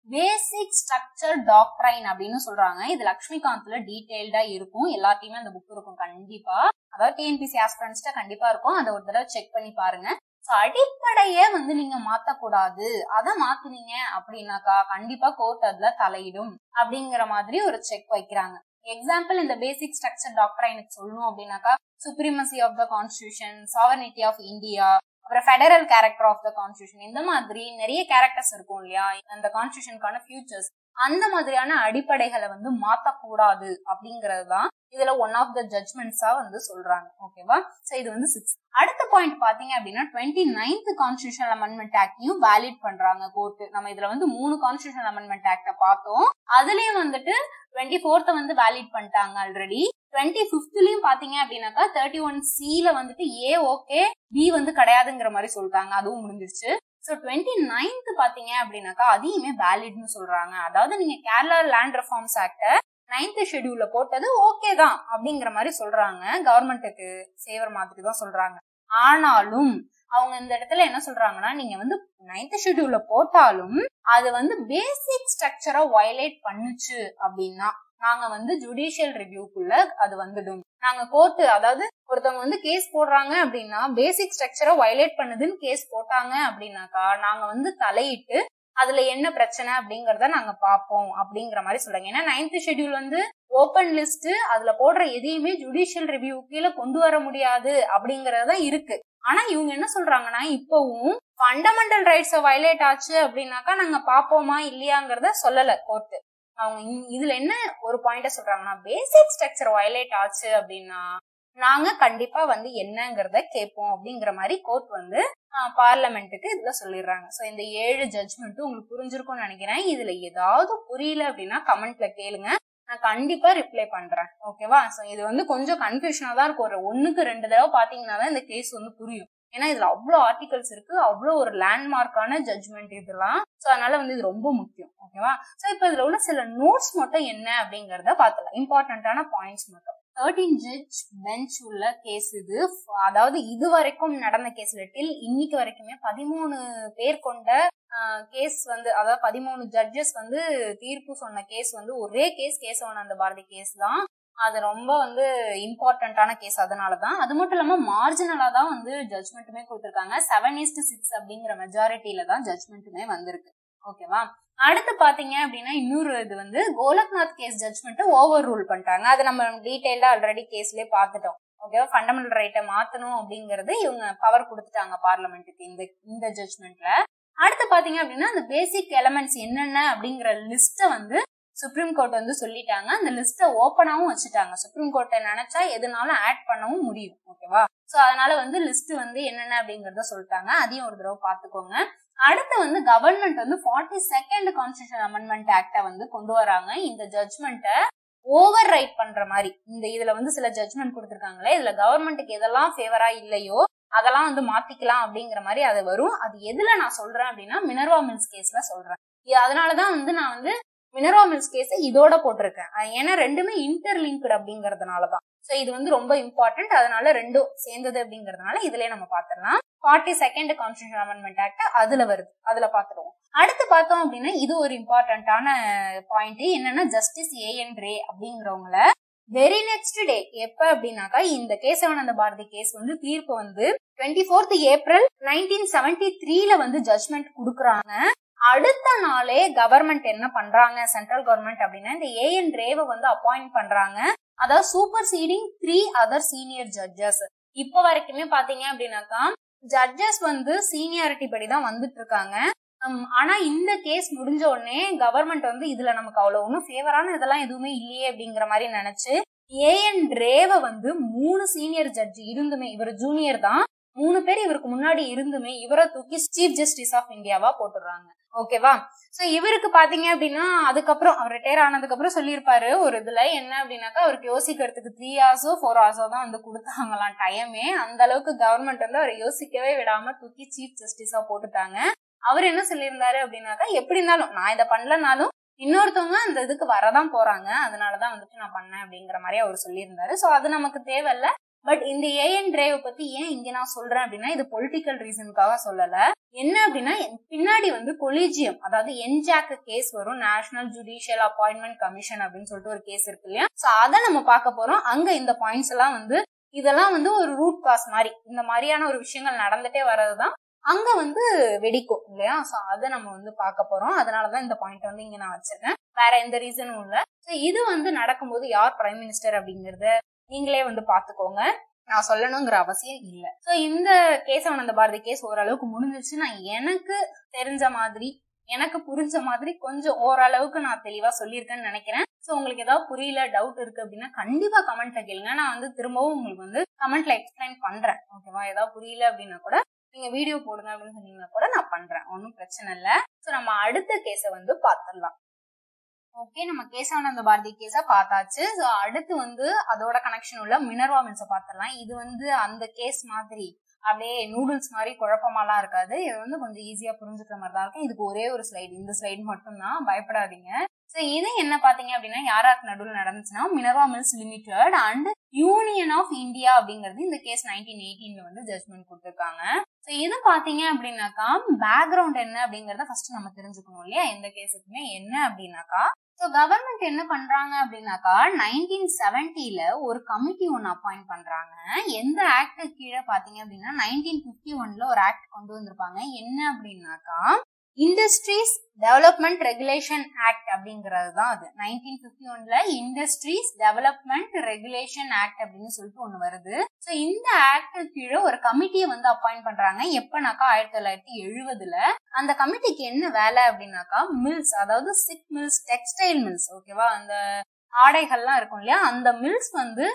பேசிக் ஸ்ட்ரக்சர் டாக்ட்ரைன் அப்படின்னு சொல்றாங்க இது லக்ஷ்மிகாந்த்ல டீடைல்டா இருக்கும் எல்லாத்தையுமே அந்த புக் இருக்கும் கண்டிப்பா அதாவது டிஎன்பிசி ஆஸ்பிரன்ஸ்ட கண்டிப்பா இருக்கும் அதை ஒரு தடவை செக் பண்ணி பாருங்க ஸோ அடிப்படையே வந்து நீங்க மாத்தக்கூடாது அதை மாத்துனீங்க அப்படின்னாக்கா கண்டிப்பா கோர்ட் அதுல தலையிடும் அப்படிங்கிற மாதிரி ஒரு செக் வைக்கிறாங்க எக்ஸாம்பிள் இந்த பேசிக் ஸ்ட்ரக்சர் டாக்டரைனுக்கு சொல்லணும் அப்படின்னாக்கா supremacy of the constitution sovereignty of India அப்புறம் federal character of the constitution இந்த மாதிரி நிறைய கேரக்டர்ஸ் இருக்கும் இல்லையா அந்த கான்ஸ்டியூஷனுக்கான ஃபியூச்சர்ஸ் அந்த மாதிரியான அடிப்படைகளை வந்து மாத்தக்கூடாது அப்படிங்கிறது தான் இதுல ஒன் ஆஃப் த ஜட்மெண்ட்ஸா வந்து சொல்றாங்க ஓகேவா சோ இது வந்து சிக்ஸ் அடுத்த பாயிண்ட் பாத்தீங்க அப்படின்னா டுவெண்ட்டி நைன்த் கான்ஸ்டியூஷன் அமெண்ட்மெண்ட் ஆக்டையும் வேலிட் பண்றாங்க கோர்ட் நம்ம இதுல வந்து மூணு கான்ஸ்டியூஷன் அமெண்ட்மெண்ட் ஆக்ட பார்த்தோம் அதுலயும் வந்துட்டு டுவெண்ட்டி ஃபோர்த்த வந்து வேலிட் பண்ணிட்டாங்க ஆல்ரெடி டுவெண்ட்டி பிப்த்லயும் பாத்தீங்க அப்படின்னாக்கா தேர்ட்டி ஒன் சில வந்துட்டு ஏ ஓகே பி வந்து கிடையாதுங்கிற மாதிரி சொல்லிட்டாங்க அதுவும் முடிஞ்சிருச்சு ஸோ டுவெண்ட்டி நைன்த் பாத்தீங்க அப்படின்னாக்கா அதையுமே வேலிட்னு சொல்றாங்க அதாவது நீங்க கேரளா லேண்ட் ரெஃபார்ம்ஸ் ஆக்ட நைன்த் ஷெடியூல்ல போட்டது ஓகே தான் அப்படிங்கிற மாதிரி சொல்றாங்க கவர்மெண்ட்டுக்கு சேவர் மாதிரி தான் சொல்றாங்க ஆனாலும் அவங்க இந்த இடத்துல என்ன சொல்றாங்கன்னா நீங்க வந்து நைன்த் ஷெடியூல்ல போட்டாலும் அது வந்து பேசிக் ஸ்ட்ரக்சரா வயலேட் பண்ணுச்சு அப்படின்னா நாங்க வந்து ஜுடிஷியல் ரிவ்யூக்குள்ள அது வந்துடும் நாங்க கோர்ட்டு அதாவது ஒருத்தவங்க வந்து கேஸ் போடுறாங்க அப்படின்னா பேசிக் ஸ்ட்ரக்சரை வயலேட் பண்ணுதுன்னு கேஸ் போட்டாங்க அப்படின்னாக்கா நாங்க வந்து தலையிட்டு அதுல என்ன பிரச்சனை அப்படிங்கறத நாங்க பாப்போம் அப்படிங்கிற மாதிரி சொல்றாங்க ஏன்னா நைன்த் ஷெட்யூல் வந்து ஓப்பன் லிஸ்ட் அதுல போடுற எதையுமே ஜுடிஷியல் ரிவ்யூ கீழே கொண்டு வர முடியாது அப்படிங்கறத இருக்கு ஆனா இவங்க என்ன சொல்றாங்கன்னா இப்பவும் ஃபண்டமெண்டல் ரைட்ஸை வயலேட் ஆச்சு அப்படின்னாக்கா நாங்க பாப்போமா இல்லையாங்கிறத சொல்லல கோர்ட்டு அவங்க இதுல என்ன ஒரு பாயிண்ட சொல்றாங்கன்னா பேசிக் ஸ்ட்ரக்சர் வயலேட் ஆச்சு அப்படின்னா நாங்க கண்டிப்பா வந்து என்னங்கிறத கேட்போம் அப்படிங்கிற மாதிரி கோர்ட் வந்து பார்லமெண்ட்டுக்கு இதுல சொல்லிடுறாங்க ஸோ இந்த ஏழு ஜட்மெண்ட்டும் உங்களுக்கு புரிஞ்சிருக்கும்னு நினைக்கிறேன் இதுல ஏதாவது புரியல அப்படின்னா கமெண்ட்ல கேளுங்க நான் கண்டிப்பா ரிப்ளை பண்றேன் ஓகேவா ஸோ இது வந்து கொஞ்சம் கன்ஃபியூஷனா தான் இருக்கும் ஒரு ஒண்ணுக்கு ரெண்டு தடவை பாத்தீங்கன்னா தான் இந்த கேஸ் வந்து புரியும் ஏன்னா இதுல அவ்வளோ ஆர்டிகல்ஸ் இருக்கு அவ்வளோ ஒரு லேண்ட்மார்க்கான ஜட்மெண்ட் இதெல்லாம் ஸோ அதனால வந்து இது ரொம்ப முக்கியம் ஓகேவா ஸோ இப்போ இதுல உள்ள சில நோட்ஸ் மட்டும் என்ன அப்படிங்கறத பார்த்தலாம் இம்பார்ட்டன்டான பாயிண்ட்ஸ் மட்டும் தேர்ட்டீன் ஜட்ஜ் பெஞ்ச் உள்ள கேஸ் இது அதாவது இது வரைக்கும் நடந்த கேஸ்ல டில் இன்னைக்கு வரைக்குமே பதிமூணு பேர் கொண்ட கேஸ் வந்து அதாவது பதிமூணு ஜட்ஜஸ் வந்து தீர்ப்பு சொன்ன கேஸ் வந்து ஒரே கேஸ் கேசவானந்த பாரதி கேஸ் தான் அது ரொம்ப வந்து இம்பார்ட்டன்டான கேஸ் அதனாலதான் அது மட்டும் இல்லாம மார்ஜினலா தான் வந்து ஜட்மெண்ட்டுமே கொடுத்துருக்காங்க செவன் இஸ்ட் சிக்ஸ் அப்படிங்கிற மெஜாரிட்டியில தான் ஜட்மெண்ட்டுமே வந்திருக்கு ஓகேவா அடுத்து பாத்தீங்க அப்படின்னா இன்னொரு இது வந்து Golaknath case judgment overrule பண்ணிட்டாங்க அது நம்ம டீடைல்டா ஆல்ரெடி கேஸ்லயே பார்த்துட்டோம் ஓகேவா ஃபண்டமெண்டல் ரைட்டை மாத்தணும் அப்படிங்கறது இவங்க பவர் கொடுத்துட்டாங்க பார்லமெண்ட்டுக்கு இந்த இந்த ஜட்மெண்ட்ல அடுத்து பாத்தீங்க அப்படின்னா அந்த பேசிக் எலமெண்ட்ஸ் என்னென்ன அப்படிங்கிற லிஸ்ட வந்து சுப்ரீம் கோர்ட் வந்து சொல்லிட்டாங்க அந்த லிஸ்ட ஓப்பனாவும் வச்சுட்டாங்க சுப்ரீம் கோர்ட்டை நினைச்சா எதுனாலும் ஆட் பண்ணவும் முடியும் ஓகேவா சோ அதனால வந்து லிஸ்ட் வந்து என்னென்ன அப்படிங்கறத சொல்லிட்டாங்க அதையும் ஒரு தடவை பாத்துக்கோங்க அடுத்து வந்து கவர்மெண்ட் வந்து ஃபார்ட்டி செகண்ட் கான்ஸ்டியூஷன் அமெண்ட்மெண்ட் ஆக்ட வந்து கொண்டு வராங்க இந்த ஜட்மெண்ட்டை ஓவர் ரைட் பண்ற மாதிரி இந்த இதுல வந்து சில ஜட்மெண்ட் கொடுத்துருக்காங்களே இதுல கவர்மெண்ட்டுக்கு எதெல்லாம் ஃபேவரா இல்லையோ அதெல்லாம் வந்து மாத்திக்கலாம் அப்படிங்கிற மாதிரி அது வரும் அது எதுல நான் சொல்றேன் அப்படின்னா மினர்வா மில்ஸ் கேஸ்ல சொல்றேன் அதனாலதான் வந்து நான் வந்து மினர்வா மில்ஸ் கேஸ இதோட போட்டிருக்கேன் ஏன்னா ரெண்டுமே இன்டர்லிங்க்டு அப்படிங்கறதுனாலதான் சோ இது வந்து ரொம்ப இம்பார்ட்டன்ட் அதனால ரெண்டும் சேர்ந்தது அப்படிங்கறதுனால இதுலயே நம்ம பாத்திரலாம் forty second constitution amendment act அதுல வருது அதுல பாத்துருவோம் அடுத்து பார்த்தோம் அப்படின்னா இது ஒரு இம்பார்ட்டன்டான பாயிண்ட் என்னன்னா ஜஸ்டிஸ் ஏ என் ரே அப்படிங்கிறவங்கள வெரி நெக்ஸ்ட் டே எப்ப அப்படின்னாக்கா இந்த கேசவானந்த பாரதி கேஸ் வந்து தீர்ப்பு வந்து twenty fourth April nineteen seventy த்ரீல வந்து ஜட்மெண்ட் கொடுக்குறாங்க அடுத்த நாளே கவர்மெண்ட் என்ன பண்றாங்க சென்ட்ரல் கவர்மெண்ட் அப்படின்னா இந்த ஏஎன் ரேவை வந்து அப்பாயிண்ட் பண்றாங்க அதாவது superseding three other senior judges இப்ப வரைக்குமே பாத்தீங்க அப்படின்னாக்கா ஜட்ஜஸ் வந்து சீனியாரிட்டி படி தான் வந்துட்டு இருக்காங்க ஆனா இந்த கேஸ் முடிஞ்ச உடனே கவர்மெண்ட் வந்து இதுல நமக்கு அவ்வளவு ஒன்றும் ஃபேவரான இதெல்லாம் எதுவுமே இல்லையே அப்படிங்கிற மாதிரி நினைச்சு ஏஎன் ரேவை வந்து மூணு சீனியர் ஜட்ஜ் இருந்துமே இவர் ஜூனியர் தான் மூணு பேர் இவருக்கு முன்னாடி இருந்துமே இவரை தூக்கி சீஃப் ஜஸ்டிஸ் ஆஃப் இந்தியாவா போட்டுடுறாங்க ஓகேவா சோ இவருக்கு பாத்தீங்க அப்படின்னா அதுக்கப்புறம் அவர் ரிட்டையர் ஆனதுக்கு அப்புறம் சொல்லியிருப்பாரு ஒரு இதுல என்ன அப்படின்னாக்கா அவருக்கு யோசிக்கிறதுக்கு த்ரீ ஹவர்ஸோ ஃபோர் ஹவர்ஸோ தான் வந்து கொடுத்தாங்களாம் டைமே அந்த அளவுக்கு கவர்மெண்ட் வந்து அவரை யோசிக்கவே விடாம தூக்கி சீஃப் ஜஸ்டிஸா போட்டுட்டாங்க அவர் என்ன சொல்லியிருந்தாரு அப்படின்னாக்கா எப்படி இருந்தாலும் நான் இதை பண்ணலனாலும் இன்னொருத்தவங்க அந்த இதுக்கு வரதான் போறாங்க அதனாலதான் வந்துட்டு நான் பண்ணேன் அப்படிங்கிற மாதிரி அவர் சொல்லியிருந்தாரு சோ அது நமக்கு தேவையில்ல பட் இந்த ஏஎன் டிரைவ் பத்தி ஏன் இங்க நான் சொல்றேன் அப்படின்னா இது பொலிட்டிக்கல் ரீசனுக்காக சொல்லல என்ன அப்படின்னா பின்னாடி வந்து கொலிஜியம் அதாவது என்ஜாக் கேஸ் வரும் நேஷனல் ஜுடிஷியல் அப்பாயின்மெண்ட் கமிஷன் அப்படின்னு சொல்லிட்டு ஒரு கேஸ் இருக்கு இல்லையா சோ அதை நம்ம பார்க்க போறோம் அங்க இந்த பாயிண்ட்ஸ் எல்லாம் வந்து இதெல்லாம் வந்து ஒரு ரூட் காஸ் மாதிரி இந்த மாதிரியான ஒரு விஷயங்கள் நடந்துட்டே வர்றதுதான் அங்க வந்து வெடிக்கும் இல்லையா சோ அதை நம்ம வந்து பார்க்க போறோம் அதனாலதான் இந்த பாயிண்ட் வந்து இங்க நான் வச்சிருக்கேன் வேற எந்த ரீசனும் இல்ல சோ இது வந்து நடக்கும்போது யார் பிரைம் மினிஸ்டர் அப்படிங்கறத நீங்களே வந்து பாத்துக்கோங்க நான் சொல்லணுங்கிற அவசியம் இல்ல சோ இந்த கேசவானந்த பாரதி கேஸ் ஓரளவுக்கு முடிஞ்சிச்சு நான் எனக்கு தெரிஞ்ச மாதிரி எனக்கு புரிஞ்ச மாதிரி கொஞ்சம் ஓரளவுக்கு நான் தெளிவா சொல்லியிருக்கேன்னு நினைக்கிறேன் சோ உங்களுக்கு ஏதாவது புரியல டவுட் இருக்கு அப்படின்னா கண்டிப்பா கமெண்ட்ல கேளுங்க நான் வந்து திரும்பவும் உங்களுக்கு வந்து கமெண்ட்ல எக்ஸ்பிளைன் பண்றேன் ஓகேவா ஏதாவது புரியல அப்படின்னா கூட நீங்க வீடியோ போடுங்க அப்படின்னு சொன்னீங்கன்னா கூட நான் பண்றேன் ஒன்றும் பிரச்சனை இல்ல சோ நம்ம அடுத்த கேஸை வந்து பாத்துடலாம் ஓகே நம்ம கேசவானந்த பாரதி கேஸ பார்த்தாச்சு ஸோ அடுத்து வந்து அதோட கனெக்ஷன் உள்ள மினர்வா மில்ஸை பார்த்துடலாம் இது வந்து அந்த கேஸ் மாதிரி அப்படியே நூடுல்ஸ் மாதிரி குழப்பமாலாம் இருக்காது இது வந்து கொஞ்சம் ஈஸியா புரிஞ்சுக்கிற மாதிரி தான் இருக்கும் இதுக்கு ஒரே ஒரு ஸ்லைடு இந்த ஸ்லைடு மட்டும்தான் பயப்படாதீங்க ஸோ இது என்ன பாத்தீங்க அப்படின்னா யாராருக்கு நடுவில் நடந்துச்சுன்னா Minerva mills Limited and Union of India அப்படிங்கிறது இந்த கேஸ் நைன்டீன் எயிட்டீன்ல வந்து ஜட்மெண்ட் கொடுத்துருக்காங்க ஸோ இது பாத்தீங்க அப்படின்னாக்கா பேக்ரவுண்ட் என்ன அப்படிங்கறத ஃபர்ஸ்ட் நம்ம தெரிஞ்சுக்கணும் இல்லையா எந்த கேஸுக்குமே என்ன அப்படின்னாக்கா ஸோ கவர்மெண்ட் என்ன பண்றாங்க அப்படின்னாக்கா நைன்டீன் செவன்டில ஒரு கமிட்டி ஒன்று அப்பாயிண்ட் பண்றாங்க எந்த ஆக்ட் கீழே பாத்தீங்க அப்படின்னா நைன்டீன் பிப்டி ஒன்ல ஒரு ஆக்ட் கொண்டு வந்திருப்பாங்க என்ன அப்படின்னாக்கா இண்டஸ்ட்ரீஸ் டெவலப்மெண்ட் ரெகுலேஷன் ஆக்ட் அப்படிங்கிறது தான் அது நைன்டீன் பிப்டி ஒன்ல இண்டஸ்ட்ரீஸ் டெவலப்மெண்ட் ரெகுலேஷன் ஆக்ட் அப்படின்னு சொல்லிட்டு ஒண்ணு வருது ஸோ இந்த ஆக்ட் கீழே ஒரு கமிட்டியை வந்து அப்பாயிண்ட் பண்றாங்க எப்பனாக்கா ஆயிரத்தி தொள்ளாயிரத்தி எழுபதுல அந்த கமிட்டிக்கு என்ன வேலை அப்படின்னாக்கா மில்ஸ் அதாவது சிக் மில்ஸ் டெக்ஸ்டைல் மில்ஸ் ஓகேவா அந்த ஆடைகள்லாம் இருக்கும் இல்லையா அந்த மில்ஸ் வந்து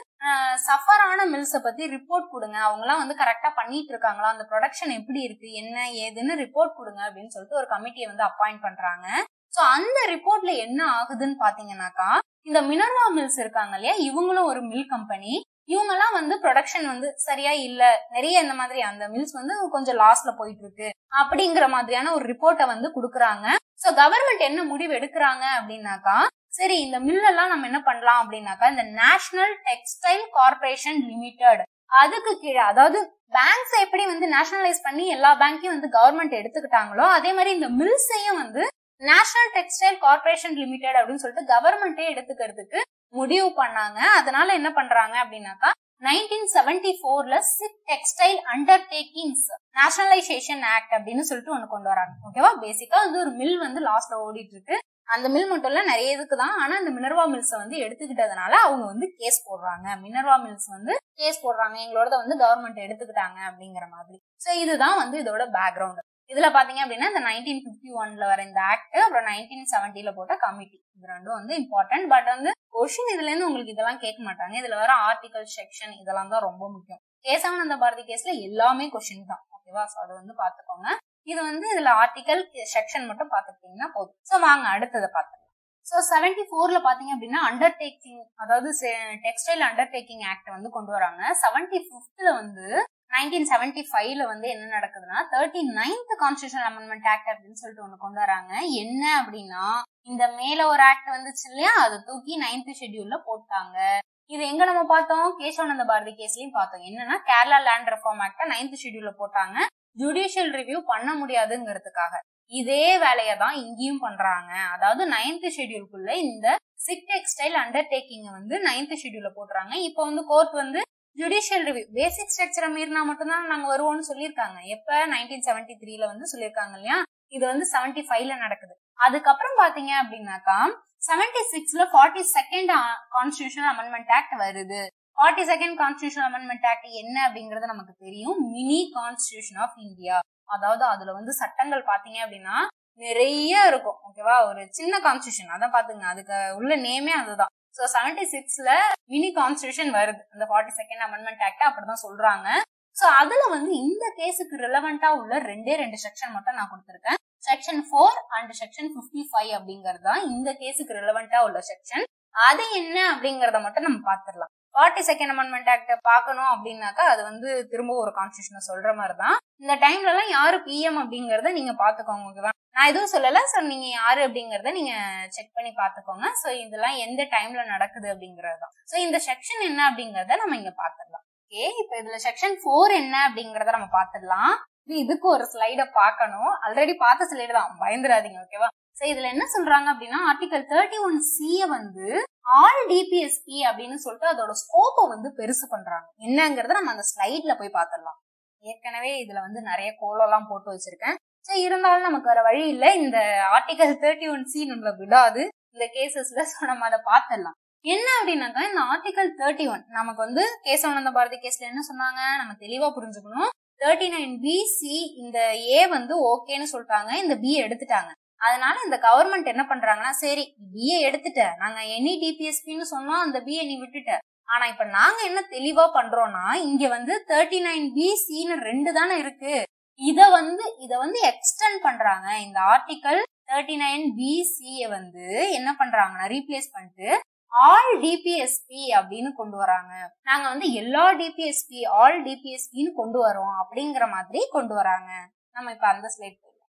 சஃபரான மில்ஸை பத்தி ரிப்போர்ட் கொடுங்க அவங்கலாம் வந்து கரெக்டா பண்ணிட்டு இருக்காங்களா அந்த ப்ரொடக்ஷன் எப்படி இருக்கு என்ன ஏதுன்னு ரிப்போர்ட் கொடுங்க அப்படின்னு சொல்லிட்டு ஒரு கமிட்டியை வந்து அப்பாயிண்ட் பண்றாங்க சோ அந்த ரிப்போர்ட்ல என்ன ஆகுதுன்னு பாத்தீங்கன்னாக்கா இந்த மினர்வா மில்ஸ் இருக்காங்க இல்லையா இவங்களும் ஒரு மில் கம்பெனி இவங்கெல்லாம் வந்து ப்ரொடக்ஷன் வந்து சரியா இல்ல நிறைய இந்த மாதிரி அந்த மில்ஸ் வந்து கொஞ்சம் லாஸ்ல போயிட்டு இருக்கு அப்படிங்கிற மாதிரியான ஒரு ரிப்போர்ட்டை வந்து கொடுக்குறாங்க சோ கவர்மெண்ட் என்ன முடிவு எடுக்கிறாங்க அப்படின்னாக்கா சரி இந்த மில்லெல்லாம் நம்ம என்ன பண்ணலாம் அப்படின்னாக்கா இந்த நேஷனல் டெக்ஸ்டைல் கார்பரேஷன் லிமிடெட் அதுக்கு கீழே அதாவது பேங்க்ஸ் எப்படி வந்து நேஷனலைஸ் பண்ணி எல்லா பேங்க்கையும் வந்து கவர்மெண்ட் எடுத்துக்கிட்டாங்களோ அதே மாதிரி இந்த மில்ஸையும் வந்து நேஷனல் டெக்ஸ்டைல் கார்பரேஷன் லிமிடெட் அப்படின்னு சொல்லிட்டு கவர்மெண்டே எடுத்துக்கிறதுக்கு முடிவு பண்ணாங்க அதனால என்ன பண்றாங்க அப்படின்னாக்கா நைன்டீன் செவன்டி போர்ல sick textile undertakings nationalisation act அப்படின்னு சொல்லிட்டு ஒண்ணு கொண்டு வராங்க ஓகேவா பேசிக்கா வந்து ஒரு மில் வந்து லாஸ்ட்ல ஓடிட்டு இருக்கு அந்த மில் மட்டும் இல்ல நிறைய இதுக்கு தான் ஆனா இந்த மினர்வா மில்ஸ் வந்து எடுத்துக்கிட்டதுனால அவங்க வந்து கேஸ் போடுறாங்க மினர்வா மில்ஸ் வந்து கேஸ் போடுறாங்க எங்களோட வந்து கவர்மெண்ட் எடுத்துக்கிட்டாங்க அப்படிங்கிற மாதிரி சோ இதுதான் வந்து இதோட பேக்ரவுண்ட் இதுல பாத்தீங்க அப்படின்னா இந்த நைன்டீன் பிப்டி ஒன்ல வர இந்த ஆக்ட் அப்புறம் நைன்டீன் செவன்டில போட்ட கமிட்டி இது ரெண்டும் வந்து இம்பார்ட்டன்ட் பட் வந்து கொஸ்டின் இதுல இருந்து உங்களுக்கு இதெல்லாம் கேட்க மாட்டாங்க இதுல வர ஆர்டிகல் செக்ஷன் இதெல்லாம் தான் ரொம்ப முக்கியம் கேசவானந்த பாரதி கேஸ்ல எல்லாமே கொஸ்டின் தான் ஓகேவா சோ அதை வந்து பாத்துக்கோங்க இது வந்து இதுல ஆர்டிகல் செக்ஷன் மட்டும் பாத்துக்கிட்டீங்கன்னா போதும் சோ வாங்க அடுத்ததை பாத்துக்கலாம் சோ செவன்டி போர்ல பாத்தீங்க அப்படின்னா அண்டர்டேக்கிங் அதாவது டெக்ஸ்டைல் அண்டர்டேக்கிங் ஆக்ட் வந்து கொண்டு வராங்க செவன்டி பிப்த்ல வந்து நைன்டீன் செவன்டி ஃபைவ்ல வந்து என்ன நடக்குதுன்னா thirty ninth constitution amendment act அப்படின்னு சொல்லிட்டு ஒண்ணு கொண்டு வராங்க என்ன அப்படின்னா இந்த மேல ஒரு ஆக்ட் வந்துச்சு இல்லையா அதை தூக்கி நைன்த் ஷெட்யூல்ல போட்டாங்க இது எங்க நம்ம பார்த்தோம் கேசவானந்த பாரதி கேஸ்லயும் பார்த்தோம் என்னன்னா கேரளா லேண்ட் ரெஃபார்ம் ஆக்ட நைன்த் ஷெட்யூல்ல போட்டாங்க ஜுடிஷியல் ரிவ்யூ பண்ண முடியாதுங்கிறதுக்காக இதே வேலையை தான் இங்கேயும் பண்றாங்க அதாவது நைன்த் ஷெட்யூலுக்குள்ள இந்த சிக் டெக்ஸ்டைல் அண்டர்டேக்கிங் வந்து நைன்த் ஷெட்யூல்ல போட்டுறாங்க இப்போ வந்து கோர்ட் வந்து ஜுடிஷியல் ரிவ்யூ பேசிக் ஸ்ட்ரக்சரை மீறினா மட்டும்தான் நாங்க வருவோம்னு சொல்லியிருக்காங்க எப்ப நைன்டீன் செவன்டி த்ரீல வந்து சொல்லியிருக்காங்க இல்லையா இது வந்து செவன்டி ஃபைவ்ல நடக்குது அதுக்கப்புறம் பாத்தீங்க அப்படின்னாக்கா செவன்டி சிக்ஸ்ல forty second constitution amendment act வருது forty second constitution amendment act என்ன அப்படிங்கறது நமக்கு தெரியும் மினி கான்ஸ்டியூஷன் ஆஃப் இந்தியா அதாவது அதுல வந்து சட்டங்கள் பாத்தீங்க அப்படின்னா நிறைய இருக்கும் ஓகேவா ஒரு சின்ன கான்ஸ்டியூஷன் அதான் பாத்துங்க அதுக்கு உள்ள நேமே அதுதான் சோ செவன்டி சிக்ஸ்ல மினி கான்ஸ்டியூஷன் வருது அந்த ஃபார்ட்டி செகண்ட் அமெண்ட்மெண்ட் ஆக்ட் அப்படிதான் சொல்றாங்க சோ அதுல வந்து இந்த கேஸுக்கு ரிலவெண்டா உள்ள ரெண்டே ரெண்டு செக்ஷன் மட்டும் நான் கொடுத்துருக்கேன் section four and section fifty five அப்படிங்கறது தான் இந்த கேஸுக்கு ரிலவெண்டா உள்ள செக்ஷன் அது என்ன அப்படிங்கறத மட்டும் நம்ம பாத்துடலாம் ஃபார்ட்டி செகண்ட் அமெண்ட்மெண்ட் ஆக்ட பாக்கணும் அப்படின்னாக்கா அது வந்து திரும்ப ஒரு கான்ஸ்டியூஷனை சொல்ற மாதிரி தான் இந்த டைம்ல எல்லாம் யாரு பிஎம் அப்படிங்கறத நீங்க பாத்துக்கோங்க ஓகேவா நான் எதுவும் சொல்லல சோ நீங்க யாரு அப்படிங்கறத நீங்க செக் பண்ணி பாத்துக்கோங்க சோ இதெல்லாம் எந்த டைம்ல நடக்குது அப்படிங்கறது தான் சோ இந்த செக்ஷன் என்ன அப்படிங்கறத நம்ம இங்க பாத்துடலாம் ஓகே இப்ப இதுல செக்ஷன் ஃபோர் என்ன அப்படிங்கறத நம்ம பாத்துடலாம் இதுக்கு ஒரு ஸ்லைட பார்க்கணும் ஆல்ரெடி பார்த்த ஸ்லைடு தான் பயந்துடாதீங்க ஓகேவா சோ இதுல என்ன சொல்றாங்க அப்படின்னா ஆர்டிகல் தேர்ட்டி ஒன் சிய வந்து ஆல் டிபிஎஸ்பி அப்படின்னு சொல்லிட்டு அதோட ஸ்கோப்பை வந்து பெருசு பண்றாங்க என்னங்கறத நம்ம அந்த ஸ்லைட்ல போய் பாத்துடலாம் ஏற்கனவே இதுல வந்து நிறைய கோலம்லாம் போட்டு வச்சிருக்கேன் சோ இருந்தாலும் நமக்கு வேற வழி இல்ல இந்த ஆர்டிகல் தேர்ட்டி ஒன் சி நம்மள விடாது இந்த கேசஸ்ல சோ நம்ம அதை பாத்துடலாம் என்ன அப்படின்னாக்கா இந்த ஆர்டிகல் தேர்ட்டி ஒன் நமக்கு வந்து கேசவானந்த பாரதி கேஸ்ல என்ன சொன்னாங்க நம்ம தெளிவா புரிஞ்சுக்கணும் தேர்ட்டி நைன் பி சி இந்த ஏ வந்து ஓகேன்னு சொல்லிட்டாங்க இந்த பி எடுத்துட்டாங்க அதனால இந்த கவர்மெண்ட் என்ன பண்றாங்கன்னா சரி பிஏ எடுத்துட்ட நாங்க எனி டிபிஎஸ்பின்னு சொன்னோம் அந்த பிஏ நீ விட்டுட்ட ஆனா இப்ப நாங்க என்ன தெளிவா பண்றோம்னா இங்க வந்து தேர்ட்டி நைன் பி சின்னு ரெண்டு தானே இருக்கு இத வந்து இத வந்து எக்ஸ்டெண்ட் பண்றாங்க இந்த ஆர்டிகல் தேர்ட்டி நைன் பி சிய வந்து என்ன பண்றாங்கன்னா ரீப்ளேஸ் பண்ணிட்டு ஆல் டிபிஎஸ்பி அப்படின்னு கொண்டு வராங்க நாங்க வந்து எல்லா டிபிஎஸ்பி ஆல் டிபிஎஸ்பின்னு கொண்டு வரோம் அப்படிங்கிற மாதிரி கொண்டு வராங்க நம்ம இப்ப அந்த ஸ்லைட்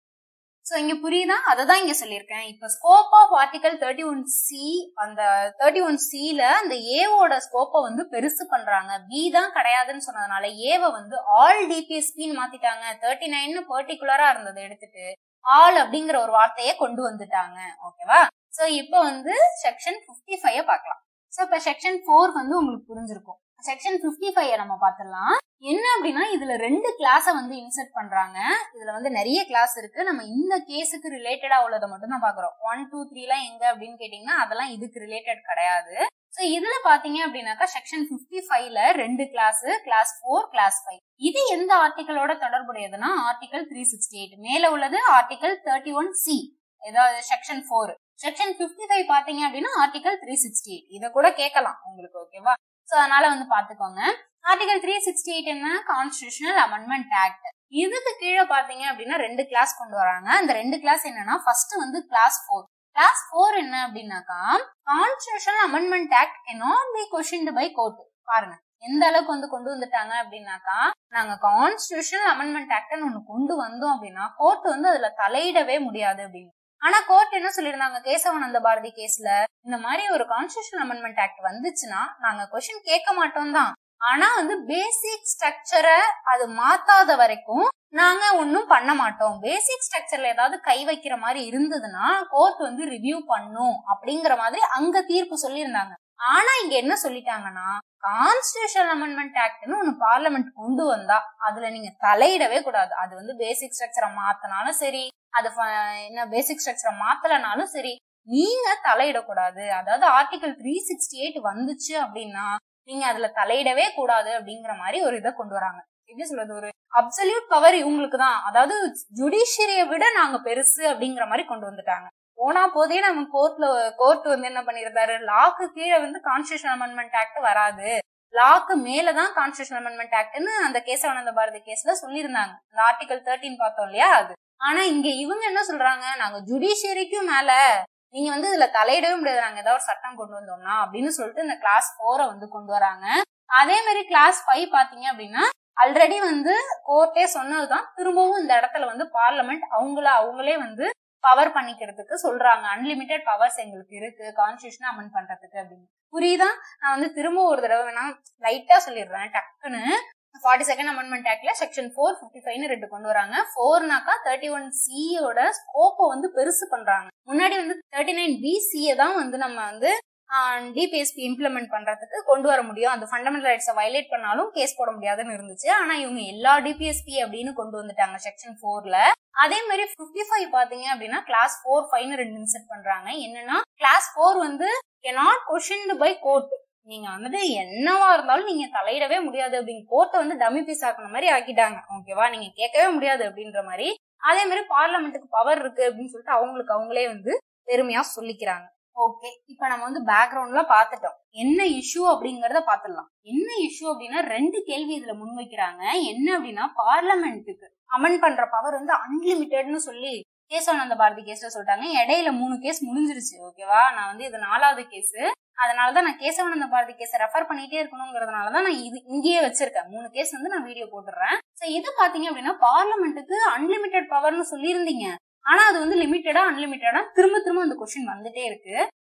சோ இங்க புரியுதா அதை தான் இங்க சொல்லியிருக்கேன் இப்ப scope of article thirty one C அந்த தேர்ட்டி ஒன் சில அந்த ஏவோட ஸ்கோப்பை வந்து பெருசு பண்றாங்க பி தான் கிடையாதுன்னு சொன்னதுனால ஏவை வந்து ஆல் டிபிஎஸ்பின்னு மாத்திட்டாங்க தேர்ட்டி நைன் பர்டிகுலரா இருந்ததை எடுத்துட்டு ஆல் அப்படிங்கிற ஒரு வார்த்தையை கொண்டு வந்துட்டாங்க ஓகேவா சோ இப்போ வந்து செக்ஷன் பிப்டி ஃபைவ் பார்க்கலாம் சோ இப்ப செக்ஷன் ஃபோர் வந்து உங்களுக்கு புரிஞ்சிருக்கும் செக்ஷன் பிப்டி ஃபைவ் நம்ம பார்த்துடலாம் என்ன அப்படின்னா இதுல ரெண்டு கிளாஸ வந்து இன்சர்ட் பண்றாங்க இதுல வந்து நிறைய கிளாஸ் இருக்கு நம்ம இந்த கேஸுக்கு ரிலேட்டடா உள்ளதை மட்டும் தான் பாக்குறோம் ஒன் டூ த்ரீ எல்லாம் எங்க அப்படின்னு கேட்டீங்கன்னா அதெல்லாம் இதுக்கு ரிலேட்டட் கிடையாது சோ இதுல பாத்தீங்க அப்படின்னாக்கா செக்ஷன் பிப்டி ஃபைவ்ல ரெண்டு clause clause four clause five இது எந்த ஆர்டிகளோட தொடர்புடையதுன்னா ஆர்டிகல் த்ரீ சிக்ஸ்டி எயிட் மேல உள்ளது ஆர்டிகல் தேர்ட்டி ஒன் சி ஏதாவது section four section fifty five பாத்தீங்க அப்படின்னா ஆர்டிகல் த்ரீ சிக்ஸ்டி எயிட் இதை கூட கேட்கலாம் உங்களுக்கு ஓகேவா சோ அதனால வந்து பாத்துக்கோங்க ஆர்டிகல் த்ரீ சிக்ஸ்டி எயிட் என்ன கான்ஸ்டியூஷனல் அமெண்ட்மெண்ட் ஆக்ட் இதுக்கு கீழே பாத்தீங்க அப்படின்னா ரெண்டு கிளாஸ் கொண்டு வராங்க அந்த ரெண்டு கிளாஸ் என்னன்னா ஃபர்ஸ்ட் வந்து கிளாஸ் ஃபோர் கிளாஸ் ஃபோர் என்ன அப்படின்னாக்கா constitutional amendment act cannot be questioned by court பாருங்க எந்த அளவுக்கு வந்து கொண்டு வந்துட்டாங்க அப்படின்னாக்கா நாங்க கான்ஸ்டியூஷனல் அமெண்ட்மெண்ட் ஆக்ட்னு ஒண்ணு கொண்டு வந்தோம் அப்படின்னா கோர்ட் வந்து அதுல தலையிடவே முடியாது அப்படின்னு ஆனா கோர்ட் என்ன சொல்லியிருந்தாங்க கேசவானந்த பாரதி கேஸ்ல இந்த மாதிரி ஒரு கான்ஸ்டியூஷன் அமெண்ட்மெண்ட் ஆக்ட் வந்துச்சுன்னா நாங்க கொஸ்டின் கேட்க மாட்டோம் தான் ஆனா வந்து பேசிக் ஸ்ட்ரக்சரை அது மாத்தாத வரைக்கும் நாங்க ஒன்னும் பண்ண மாட்டோம் பேசிக் ஸ்ட்ரக்சர்ல ஏதாவது கை வைக்கிற மாதிரி இருந்ததுன்னா கோர்ட் வந்து ரிவ்யூ பண்ணும் அப்படிங்கிற மாதிரி அங்க தீர்ப்பு சொல்லியிருந்தாங்க ஆனா இங்க என்ன சொல்லிட்டாங்கன்னா கான்ஸ்டியூஷன் அமெண்ட்மெண்ட் ஆக்ட்னு ஒன்னு பார்லிமெண்ட் கொண்டு வந்தா அதுல நீங்க தலையிடவே கூடாது அது வந்து பேசிக் ஸ்ட்ரக்சரை மாத்தினாலும் சரி அது ஃப- என்ன பேசிக் ஸ்ட்ரக்சரை மாத்தலனாலும் சரி நீங்க தலையிடக்கூடாது அதாவது ஆர்டிகல் த்ரீ சிக்ஸ்டி எயிட் வந்துச்சு அப்படின்னா நீங்க அதுல தலையிடவே கூடாது அப்படிங்கிற மாதிரி ஒரு இதை கொண்டு வராங்க எப்படி சொல்றது ஒரு அப்சல்யூட் பவர் இவங்களுக்கு தான் அதாவது ஜுடிஷியரிய விட நாங்க பெருசு அப்படிங்கிற மாதிரி கொண்டு வந்துட்டாங்க போனா போதே நம்ம கோர்ட்ல கோர்ட் வந்து என்ன பண்ணிருந்தாரு லாக்கு கீழே வந்து கான்ஸ்டியூஷன் அமெண்ட்மெண்ட் ஆக்ட் வராது லாக்கு மேலதான் கான்ஸ்டியூஷன் அமெண்ட்மெண்ட் ஆக்ட்னு அந்த கேசவானந்த பாரதி கேஸ்ல சொல்லியிருந்தாங்க இந்த ஆர்டிகல் தேர்ட்டின் பார்த்தோம் இல்லையா அது ஆனா இங்க இவங்க என்ன சொல்றாங்க நாங்க ஜுடிஷியரிக்கும் மேல நீங்க வந்து இதுல தலையிடவே முடியாது நாங்க ஏதாவது ஒரு சட்டம் கொண்டு வந்தோம்னா அப்படின்னு சொல்லிட்டு இந்த கிளாஸ் போரை வந்து கொண்டு வராங்க அதே மாதிரி கிளாஸ் ஃபைவ் பாத்தீங்க அப்படின்னா ஆல்ரெடி வந்து கோர்ட்டே சொன்னதுதான் திரும்பவும் இந்த இடத்துல வந்து பார்லமெண்ட் அவங்கள அவங்களே வந்து பவர் பண்ணிக்கிறதுக்கு சொல்றாங்க அன்லிமிட்டெட் பவர்ஸ் எங்களுக்கு இருக்கு கான்ஸ்டியூஷன் அமெண்ட் பண்றதுக்கு அப்படின்னு புரியுதா நான் வந்து திரும்ப ஒரு தடவை வேணா லைட்டா சொல்லிடுறேன் டக்குன்னு ஃபார்ட்டி செகண்ட் அமெண்ட்மெண்ட் ஆக்ட்ல செக்ஷன் ஃபோர் ஃபிஃப்டி ஃபைவ்னு ரெண்டு கொண்டு வராங்க ஃபோர்னாக்கா தேர்ட்டி ஒன் சியோட ஸ்கோப்பை வந்து பெருசு பண்றாங்க முன்னாடி வந்து தேர்ட்டி நைன் பி சியை தான் வந்து நம்ம வந்து டிபிஎஸ்பி இம்ப்ளிமெண்ட் பண்றதுக்கு கொண்டு வர முடியும் அந்த ஃபண்டமெண்டல் ரைட்ஸை வயலேட் பண்ணாலும் கேஸ் போட முடியாதுன்னு இருந்துச்சு ஆனா இவங்க எல்லா டிபிஎஸ்பி அப்படின்னு கொண்டு வந்துட்டாங்க செக்ஷன் ஃபோர்ல அதே மாதிரி பிப்டி ஃபைவ் பாத்தீங்க அப்படின்னா கிளாஸ் ஃபோர் ஃபைவ்னு ரெண்டு இன்செர்ட் பண்றாங்க என்னன்னா கிளாஸ் ஃபோர் வந்து cannot கொஷின்டு பை கோர்ட் நீங்க வந்துட்டு என்னவா இருந்தாலும் நீங்க தலையிடவே முடியாது அப்படின்னு கோர்ட்டை வந்து டம்மி பீஸ் ஆக்குன மாதிரி ஆக்கிட்டாங்க ஓகேவா நீங்க கேட்கவே முடியாது அப்படின்ற மாதிரி அதே மாதிரி பார்லமெண்ட்டுக்கு பவர் இருக்கு அப்படின்னு சொல்லிட்டு அவங்களுக்கு அவங்களே வந்து பெருமையா சொல்லிக்கிறாங்க ஓகே இப்ப நம்ம வந்து பேக்ரவுண்ட்ல பாத்துட்டோம் என்ன இஷ்யூ அப்படிங்கறத பாத்துடலாம் என்ன இஷ்யூ அப்படின்னா ரெண்டு கேள்வி இதுல முன்வைக்கிறாங்க என்ன அப்படின்னா பார்லமெண்ட்டுக்கு அமெண்ட் பண்ற பவர் வந்து அன்லிமிட்டெட்னு சொல்லி கேசவானந்த பாரதி கேஸ்ல சொல்லிட்டாங்க இடையில மூணு கேஸ் முடிஞ்சிருச்சு ஓகேவா நான் வந்து இது நாலாவது கேஸ் அதனாலதான் நான் கேசவானந்த பாரதி கேஸை ரெஃபர் பண்ணிட்டே இருக்கணுங்கிறதுனாலதான் நான் இது இங்கேயே வச்சிருக்கேன் மூணு கேஸ் வந்து நான் வீடியோ போட்டுறேன் சோ இது பாத்தீங்க அப்படின்னா பார்லமெண்ட்டுக்கு அன்லிமிட்டெட் பவர்னு சொல்லியிருந்தீங்க ஆனா அது வந்து லிமிட்டடா அன்லிமிட்டடா திரும்ப திரும்ப அந்த கொஸ்டின் வந்துட்டே இருக்கு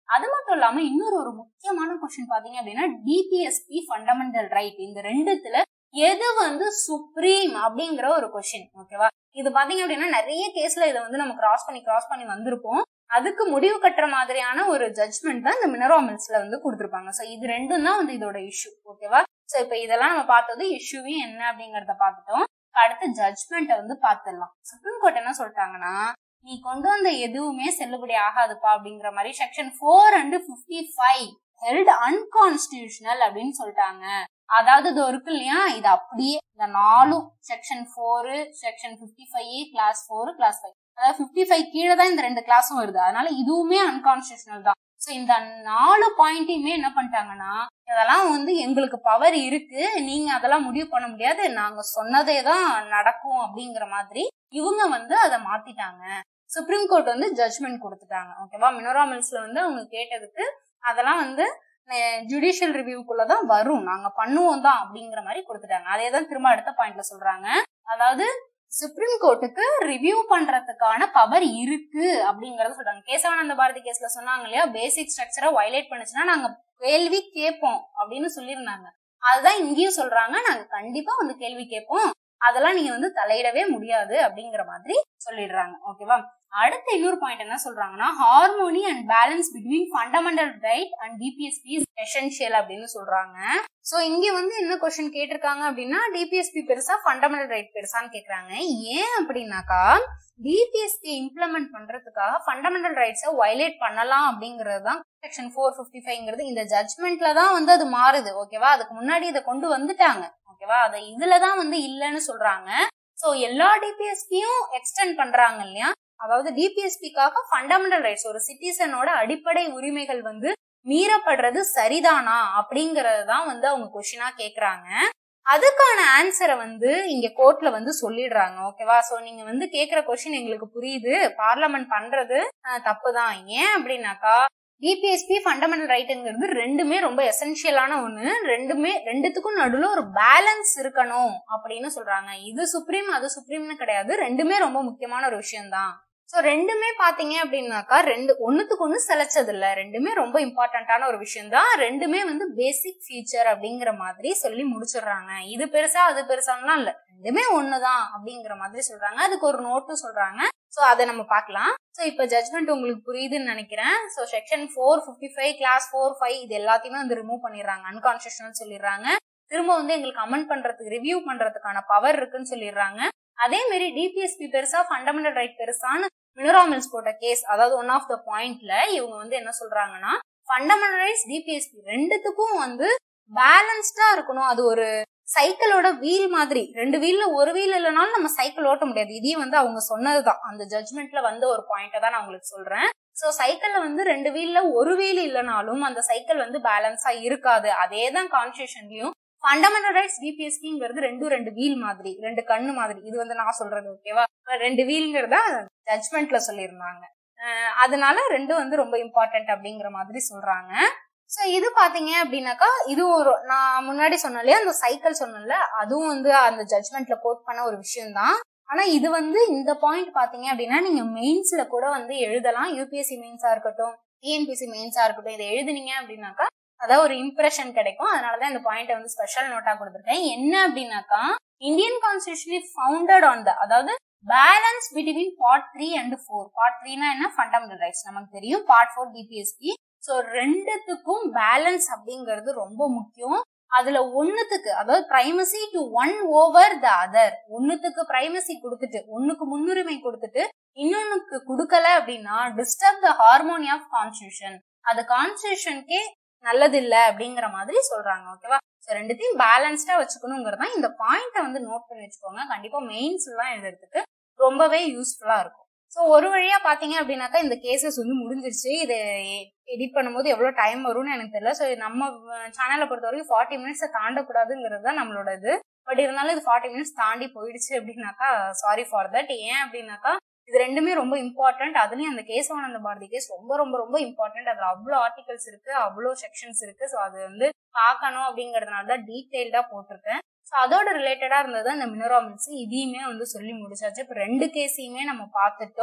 அது மட்டும் இல்லாம இன்னொரு ஒரு முக்கியமான கொஸ்டின் பாத்தீங்க அப்படின்னா டிபிஎஸ்பி ஃபண்டமெண்டல் ரைட் இந்த ரெண்டுத்துல எது வந்து சுப்ரீம் அப்படிங்கிற ஒரு கொஸ்டின் ஓகேவா இது பாத்தீங்க அப்படின்னா நிறைய கேஸ்ல இதை வந்து நம்ம கிராஸ் பண்ணி கிராஸ் பண்ணி வந்திருப்போம் அதுக்கு முடிவு கட்டுற மாதிரியான ஒரு ஜட்மெண்ட் தான் இந்த மினராமில்ஸ்ல வந்து கொடுத்துருப்பாங்க சோ இது ரெண்டும் தான் வந்து இதோட இஷ்யூ ஓகேவா சோ இப்ப இதெல்லாம் நம்ம பார்த்தது இஷ்யூவும் என்ன அப்படிங்கறத பார்த்துட்டோம் அடுத்து ஜட்மெண்ட்டை வந்து பார்த்துடலாம் சுப்ரீம் கோர்ட் என்ன சொல்லிட்டாங்கன்னா நீ கொண்டு வந்த எதுவுமே செல்லுபடி ஆகாதுப்பா அப்படிங்கிற மாதிரி section four and fifty five held unconstitutional அப்படின்னு சொல்லிட்டாங்க அதாவது இது இருக்கு இல்லையா இது அப்படியே இந்த நாலும் section four section fifty five clause four clause five அதாவது பிப்டி ஃபைவ் கீழே தான் இந்த ரெண்டு கிளாஸும் வருது அதனால இதுவுமே அன்கான்ஸ்டியூஷனல் தான் ஸோ இந்த நாலு பாயிண்ட்டையுமே என்ன பண்ணிட்டாங்கன்னா இதெல்லாம் வந்து எங்களுக்கு பவர் இருக்கு நீங்க அதெல்லாம் முடிவு பண்ண முடியாது நாங்க சொன்னதே தான் நடக்கும் அப்படிங்கிற மாதிரி இவங்க வந்து அதை மாத்திட்டாங்க சுப்ரீம் கோர்ட் வந்து ஜட்மெண்ட் கொடுத்துட்டாங்க ஓகேவா மினோரா மில்ஸ்ல வந்து அவங்க கேட்டதுக்கு அதெல்லாம் வந்து ஜுடிஷியல் ரிவ்யூக்குள்ளதான் வரும் நாங்க பண்ணுவோம் தான் அப்படிங்கிற மாதிரி கொடுத்துட்டாங்க அதே தான் திரும்ப அடுத்த பாயிண்ட்ல சொல்றாங்க அதாவது சுப்ரீம் கோர்ட்டுக்கு ரிவ்யூ பண்றதுக்கான பவர் இருக்கு அப்படிங்கறத சொல்றாங்க கேசவானந்த பாரதி கேஸ்ல சொன்னாங்க இல்லையா பேசிக் ஸ்ட்ரக்சரை வயலேட் பண்ணுச்சுன்னா நாங்க கேள்வி கேட்போம் அப்படின்னு சொல்லியிருந்தாங்க அதுதான் இங்கேயும் சொல்றாங்க நாங்க கண்டிப்பா வந்து கேள்வி கேட்போம் அதெல்லாம் நீங்க வந்து தலையிடவே முடியாது அப்படிங்கிற மாதிரி சொல்லிடுறாங்க ஓகேவா அடுத்த இன்னொரு பாயிண்ட் என்ன சொல்றாங்கன்னா harmony and balance between fundamental right and DPSP is essential அப்படின்னு சொல்றாங்க சோ இங்க வந்து என்ன கொஸ்டின் கேட்டிருக்காங்க அப்படின்னா டிபிஎஸ்பி பெருசா ஃபண்டமெண்டல் ரைட் பெருசான்னு கேக்குறாங்க ஏன் அப்படின்னாக்கா டிபிஎஸ்பி இம்ப்ளிமெண்ட் பண்றதுக்காக ஃபண்டமெண்டல் ரைட்ஸை வயலேட் பண்ணலாம் அப்படிங்கிறது தான் செக்ஷன் ஃபோர் பிப்டி ஃபைவ்ங்கிறது இந்த ஜட்மெண்ட்ல தான் வந்து அது மாறுது ஓகேவா அதுக்கு முன்னாடி இதை கொண்டு வந்துட்டாங்க ஓகேவா அதை இதுலதான் வந்து இல்லைன்னு சொல்றாங்க சோ எல்லா டிபிஎஸ்பியும் எக்ஸ்டெண்ட் பண்றாங்க இல்லையா அதாவது டிபிஎஸ்பிக்காக ஃபண்டமெண்டல் ரைட்ஸ் ஒரு சிட்டிசனோட அடிப்படை உரிமைகள் வந்து மீறப்படுறது சரிதானா அப்படிங்கறது தான் வந்து அவங்க கொஸ்டினா கேக்குறாங்க அதுக்கான ஆன்சரை வந்து இங்க கோர்ட்ல வந்து சொல்லிடுறாங்க ஓகேவா சோ நீங்க வந்து கேக்குற கொஸ்டின் எங்களுக்கு புரியுது பார்லமெண்ட் பண்றது தப்பு தான் ஏன் அப்படின்னாக்கா டிபிஎஸ்பி ஃபண்டமெண்டல் ரைட்டுங்கிறது ரெண்டுமே ரொம்ப எசென்ஷியலான ஒண்ணு ரெண்டுமே ரெண்டுத்துக்கும் நடுவில் ஒரு பேலன்ஸ் இருக்கணும் அப்படின்னு சொல்றாங்க இது சுப்ரீம் அது சுப்ரீம்னு கிடையாது ரெண்டுமே ரொம்ப முக்கியமான ஒரு விஷயம் தான் ஸோ ரெண்டுமே பாத்தீங்க அப்படின்னாக்கா ரெண்டு ஒன்னுத்துக்கு ஒண்ணு செலச்சது இல்ல ரெண்டுமே ரொம்ப இம்பார்ட்டன்டான ஒரு விஷயம் தான் ரெண்டுமே வந்து பேசிக் ஃபீச்சர் அப்படிங்கிற மாதிரி சொல்லி முடிச்சிடுறாங்க இது பெருசா அது பெருசாலாம் இல்ல ரெண்டுமே ஒண்ணுதான் அப்படிங்கிற மாதிரி சொல்றாங்க அதுக்கு ஒரு நோட்டும் சொல்றாங்க ஸோ அதை நம்ம பார்க்கலாம் ஸோ இப்போ ஜட்மெண்ட் உங்களுக்கு புரியுதுன்னு நினைக்கிறேன் so section four fifty five clause four five இது எல்லாத்தையுமே வந்து ரிமூவ் பண்ணிடுறாங்க அன்கான்ஸ்டியூஷனல் சொல்லிடுறாங்க திரும்ப வந்து எங்களுக்கு கமெண்ட் பண்றதுக்கு ரிவ்யூ பண்றதுக்கான பவர் இருக்குன்னு சொல்லிடுறாங்க அதே மாதிரி டிபிஎஸ்பி பெருசா ஃபண்டமெண்டல் ரைட் பெருசான்னு மினராமில்ஸ் போட்ட கேஸ் அதாவது ஒன் ஆஃப் த பாயிண்ட்ல இவங்க வந்து என்ன சொல்றாங்கன்னா ஃபண்டமெண்டல் ரைட்ஸ் டிபிஎஸ்பி ரெண்டுத்துக்கும் வந்து பேலன்ஸ்டா இருக்கணும் அது ஒரு சைக்கிளோட வீல் மாதிரி ரெண்டு வீல்ல ஒரு வீல் இல்லைனாலும் நம்ம சைக்கிள் ஓட்ட முடியாது இதையும் வந்து அவங்க சொன்னதுதான் அந்த ஜட்மெண்ட்ல வந்த ஒரு பாயிண்ட்டை தான் நான் உங்களுக்கு சொல்றேன் சோ சைக்கிள்ல வந்து ரெண்டு வீல்ல ஒரு வீல் இல்லைனாலும் அந்த சைக்கிள் வந்து பேலன்ஸா இருக்காது அதே தான் கான்ஸ்டியூஷன்லயும் ஃபண்டமெண்டல் ரைட்ஸ் டிபிஎஸ்பிங்கிறது ரெண்டும் ரெண்டு வீல் மாதிரி ரெண்டு கண்ணு மாதிரி இது வந்து நான் சொல்றது ஓகேவா ரெண்டு வீல்ங்கிறத ஜட்மெண்ட்ல சொல்லியிருந்தாங்க அதனால ரெண்டும் வந்து ரொம்ப இம்பார்ட்டன்ட் அப்படிங்கிற மாதிரி சொல்றாங்க ஸோ இது பாத்தீங்க அப்படின்னாக்கா இது ஒரு நான் முன்னாடி சொன்னாலே அந்த சைக்கிள் சொன்னல அதுவும் வந்து அந்த ஜட்மெண்ட்ல கோட் பண்ண ஒரு விஷயம் தான் ஆனா இது வந்து இந்த பாயிண்ட் பாத்தீங்க அப்படின்னா நீங்க மெயின்ஸ்ல கூட வந்து எழுதலாம் யூபிஎஸ்சி மெயின்ஸா இருக்கட்டும் டிஎன்பிசி மெயின்ஸா இருக்கட்டும் இதை எழுதுனீங்க அப்படின்னாக்கா அதாவது ஒரு இம்ப்ரெஷன் கிடைக்கும் அதனாலதான் இந்த பாயிண்ட் வந்து ஸ்பெஷல் நோட்டா கொடுத்துருக்கேன் என்ன அப்படின்னாக்கா Indian constitution founded on the அதாவது balance between part three and four part த்ரீனா என்ன ஃபண்டமெண்டல் ரைட்ஸ் நமக்கு தெரியும் பார்ட் ஃபோர் டிபிஎஸ்பி ஸோ ரெண்டுத்துக்கும் பேலன்ஸ் அப்படிங்கிறது ரொம்ப முக்கியம் அதுல ஒன்னுத்துக்கு அதாவது primacy to one over the other ஒன்னுத்துக்கு பிரைமசி கொடுத்துட்டு ஒன்னுக்கு முன்னுரிமை கொடுத்துட்டு இன்னொன்னுக்கு கொடுக்கல அப்படின்னா disturb the harmony of constitution அது கான்ஸ்டியூஷனுக்கே நல்லது இல்ல அப்படிங்கிற மாதிரி சொல்றாங்க ஓகேவா ஸோ ரெண்டுத்தையும் பேலன்ஸ்டா வச்சுக்கணுங்கிறது தான் இந்த பாயிண்ட்டை வந்து நோட் பண்ணி வச்சுக்கோங்க கண்டிப்பா மெயின்ஸ் எல்லாம் எழுதுறதுக்கு ரொம்பவே யூஸ்ஃபுல்லா இருக்கும் ஸோ ஒரு வழியா பாத்தீங்க அப்படின்னாக்கா இந்த கேசஸ் வந்து முடிஞ்சிருச்சு இதை எடிட் பண்ணும்போது எவ்வளவு டைம் வரும்னு எனக்கு தெரியல ஸோ நம்ம சேனலை பொறுத்த வரைக்கும் ஃபார்ட்டி மினிட்ஸை தாண்டக்கூடாதுங்கிறது தான் நம்மளோட இது பட் இருந்தாலும் இது ஃபார்ட்டி மினிட்ஸ் தாண்டி போயிடுச்சு அப்படின்னாக்கா சாரி ஃபார் தட் ஏன் அப்படின்னாக்கா இது ரெண்டுமே ரொம்ப இம்பார்ட்டன்ட் அதுலயும் அந்த கேசவானந்த பாரதி கேஸ் ரொம்ப ரொம்ப ரொம்ப இம்பார்ட்டன்ட் அதுல அவ்வளோ ஆர்டிகல்ஸ் இருக்கு அவ்வளோ செக்ஷன்ஸ் இருக்கு ஸோ அது வந்து பார்க்கணும் அப்படிங்கறதுனால தான் டீட்டெயில்டா போட்டிருக்கேன் ஸோ அதோட ரிலேட்டடா இருந்தது அந்த மினராமில்ஸ் இதையுமே வந்து சொல்லி முடிச்சாச்சு இப்போ ரெண்டு கேஸையுமே நம்ம பார்த்துட்டோம்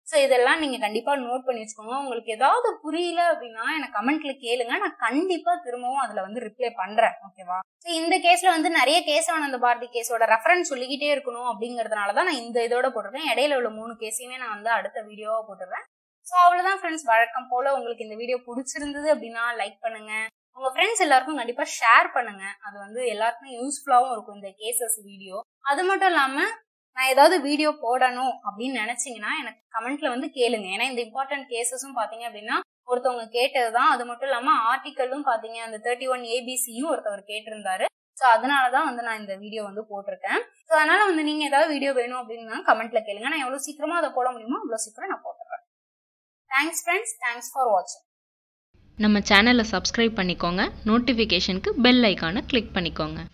ஸோ இதெல்லாம் நீங்க கண்டிப்பா நோட் பண்ணி வச்சுக்கோங்க உங்களுக்கு ஏதாவது புரியல அப்படின்னா எனக்கு கமெண்ட்ல கேளுங்க நான் கண்டிப்பா திரும்பவும் அதுல வந்து ரிப்ளை பண்றேன் ஓகேவா ஸோ இந்த கேஸ்ல வந்து நிறைய கேசவானந்த பாரதி கேஸோட ரெஃபரன்ஸ் சொல்லிக்கிட்டே இருக்கணும் அப்படிங்கறதுனால தான் நான் இந்த இதோட போட்டிருக்கேன் இடையில உள்ள மூணு கேஸையுமே நான் வந்து அடுத்த வீடியோவா போட்டுடுறேன் ஸோ அவ்வளவுதான் ஃப்ரெண்ட்ஸ் வழக்கம் போல உங்களுக்கு இந்த வீடியோ பிடிச்சிருந்தது அப்படின்னா லைக் பண்ணுங்க உங்க ஃப்ரெண்ட்ஸ் எல்லாருக்கும் கண்டிப்பா ஷேர் பண்ணுங்க அது வந்து எல்லாருக்குமே யூஸ்ஃபுல்லாவும் இருக்கும் இந்த கேசஸ் வீடியோ அது மட்டும் இல்லாம நான் ஏதாவது வீடியோ போடணும் அப்படின்னு நினைச்சீங்கன்னா எனக்கு கமெண்ட்ல வந்து கேளுங்க ஏன்னா இந்த இம்பார்ட்டன்ட் கேசஸும் பாத்தீங்க அப்படின்னா ஒருத்தவங்க கேட்டதுதான் அது மட்டும் இல்லாம ஆர்டிக்கலும் பாத்தீங்க அந்த தேர்ட்டி ஒன் ஏபிசியும் ஒருத்தவர் கேட்டிருந்தாரு ஸோ அதனாலதான் வந்து நான் இந்த வீடியோ வந்து போட்டிருக்கேன் ஸோ அதனால வந்து நீங்க ஏதாவது வீடியோ வேணும் அப்படின்னா கமெண்ட்ல கேளுங்க நான் எவ்வளவு சீக்கிரமா அதை போட முடியுமோ அவ்வளவு சீக்கிரம் நான் போட்டுறேன் தேங்க்ஸ் ஃப்ரெண்ட்ஸ் தேங்க்ஸ் ஃபார் வாட்சிங் நம்ம சேனலை சப்ஸ்கிரைப் பண்ணிக்கோங்க நோட்டிஃபிகேஷனுக்கு பெல் ஐக்கானை கிளிக் பண்ணிக்கோங்க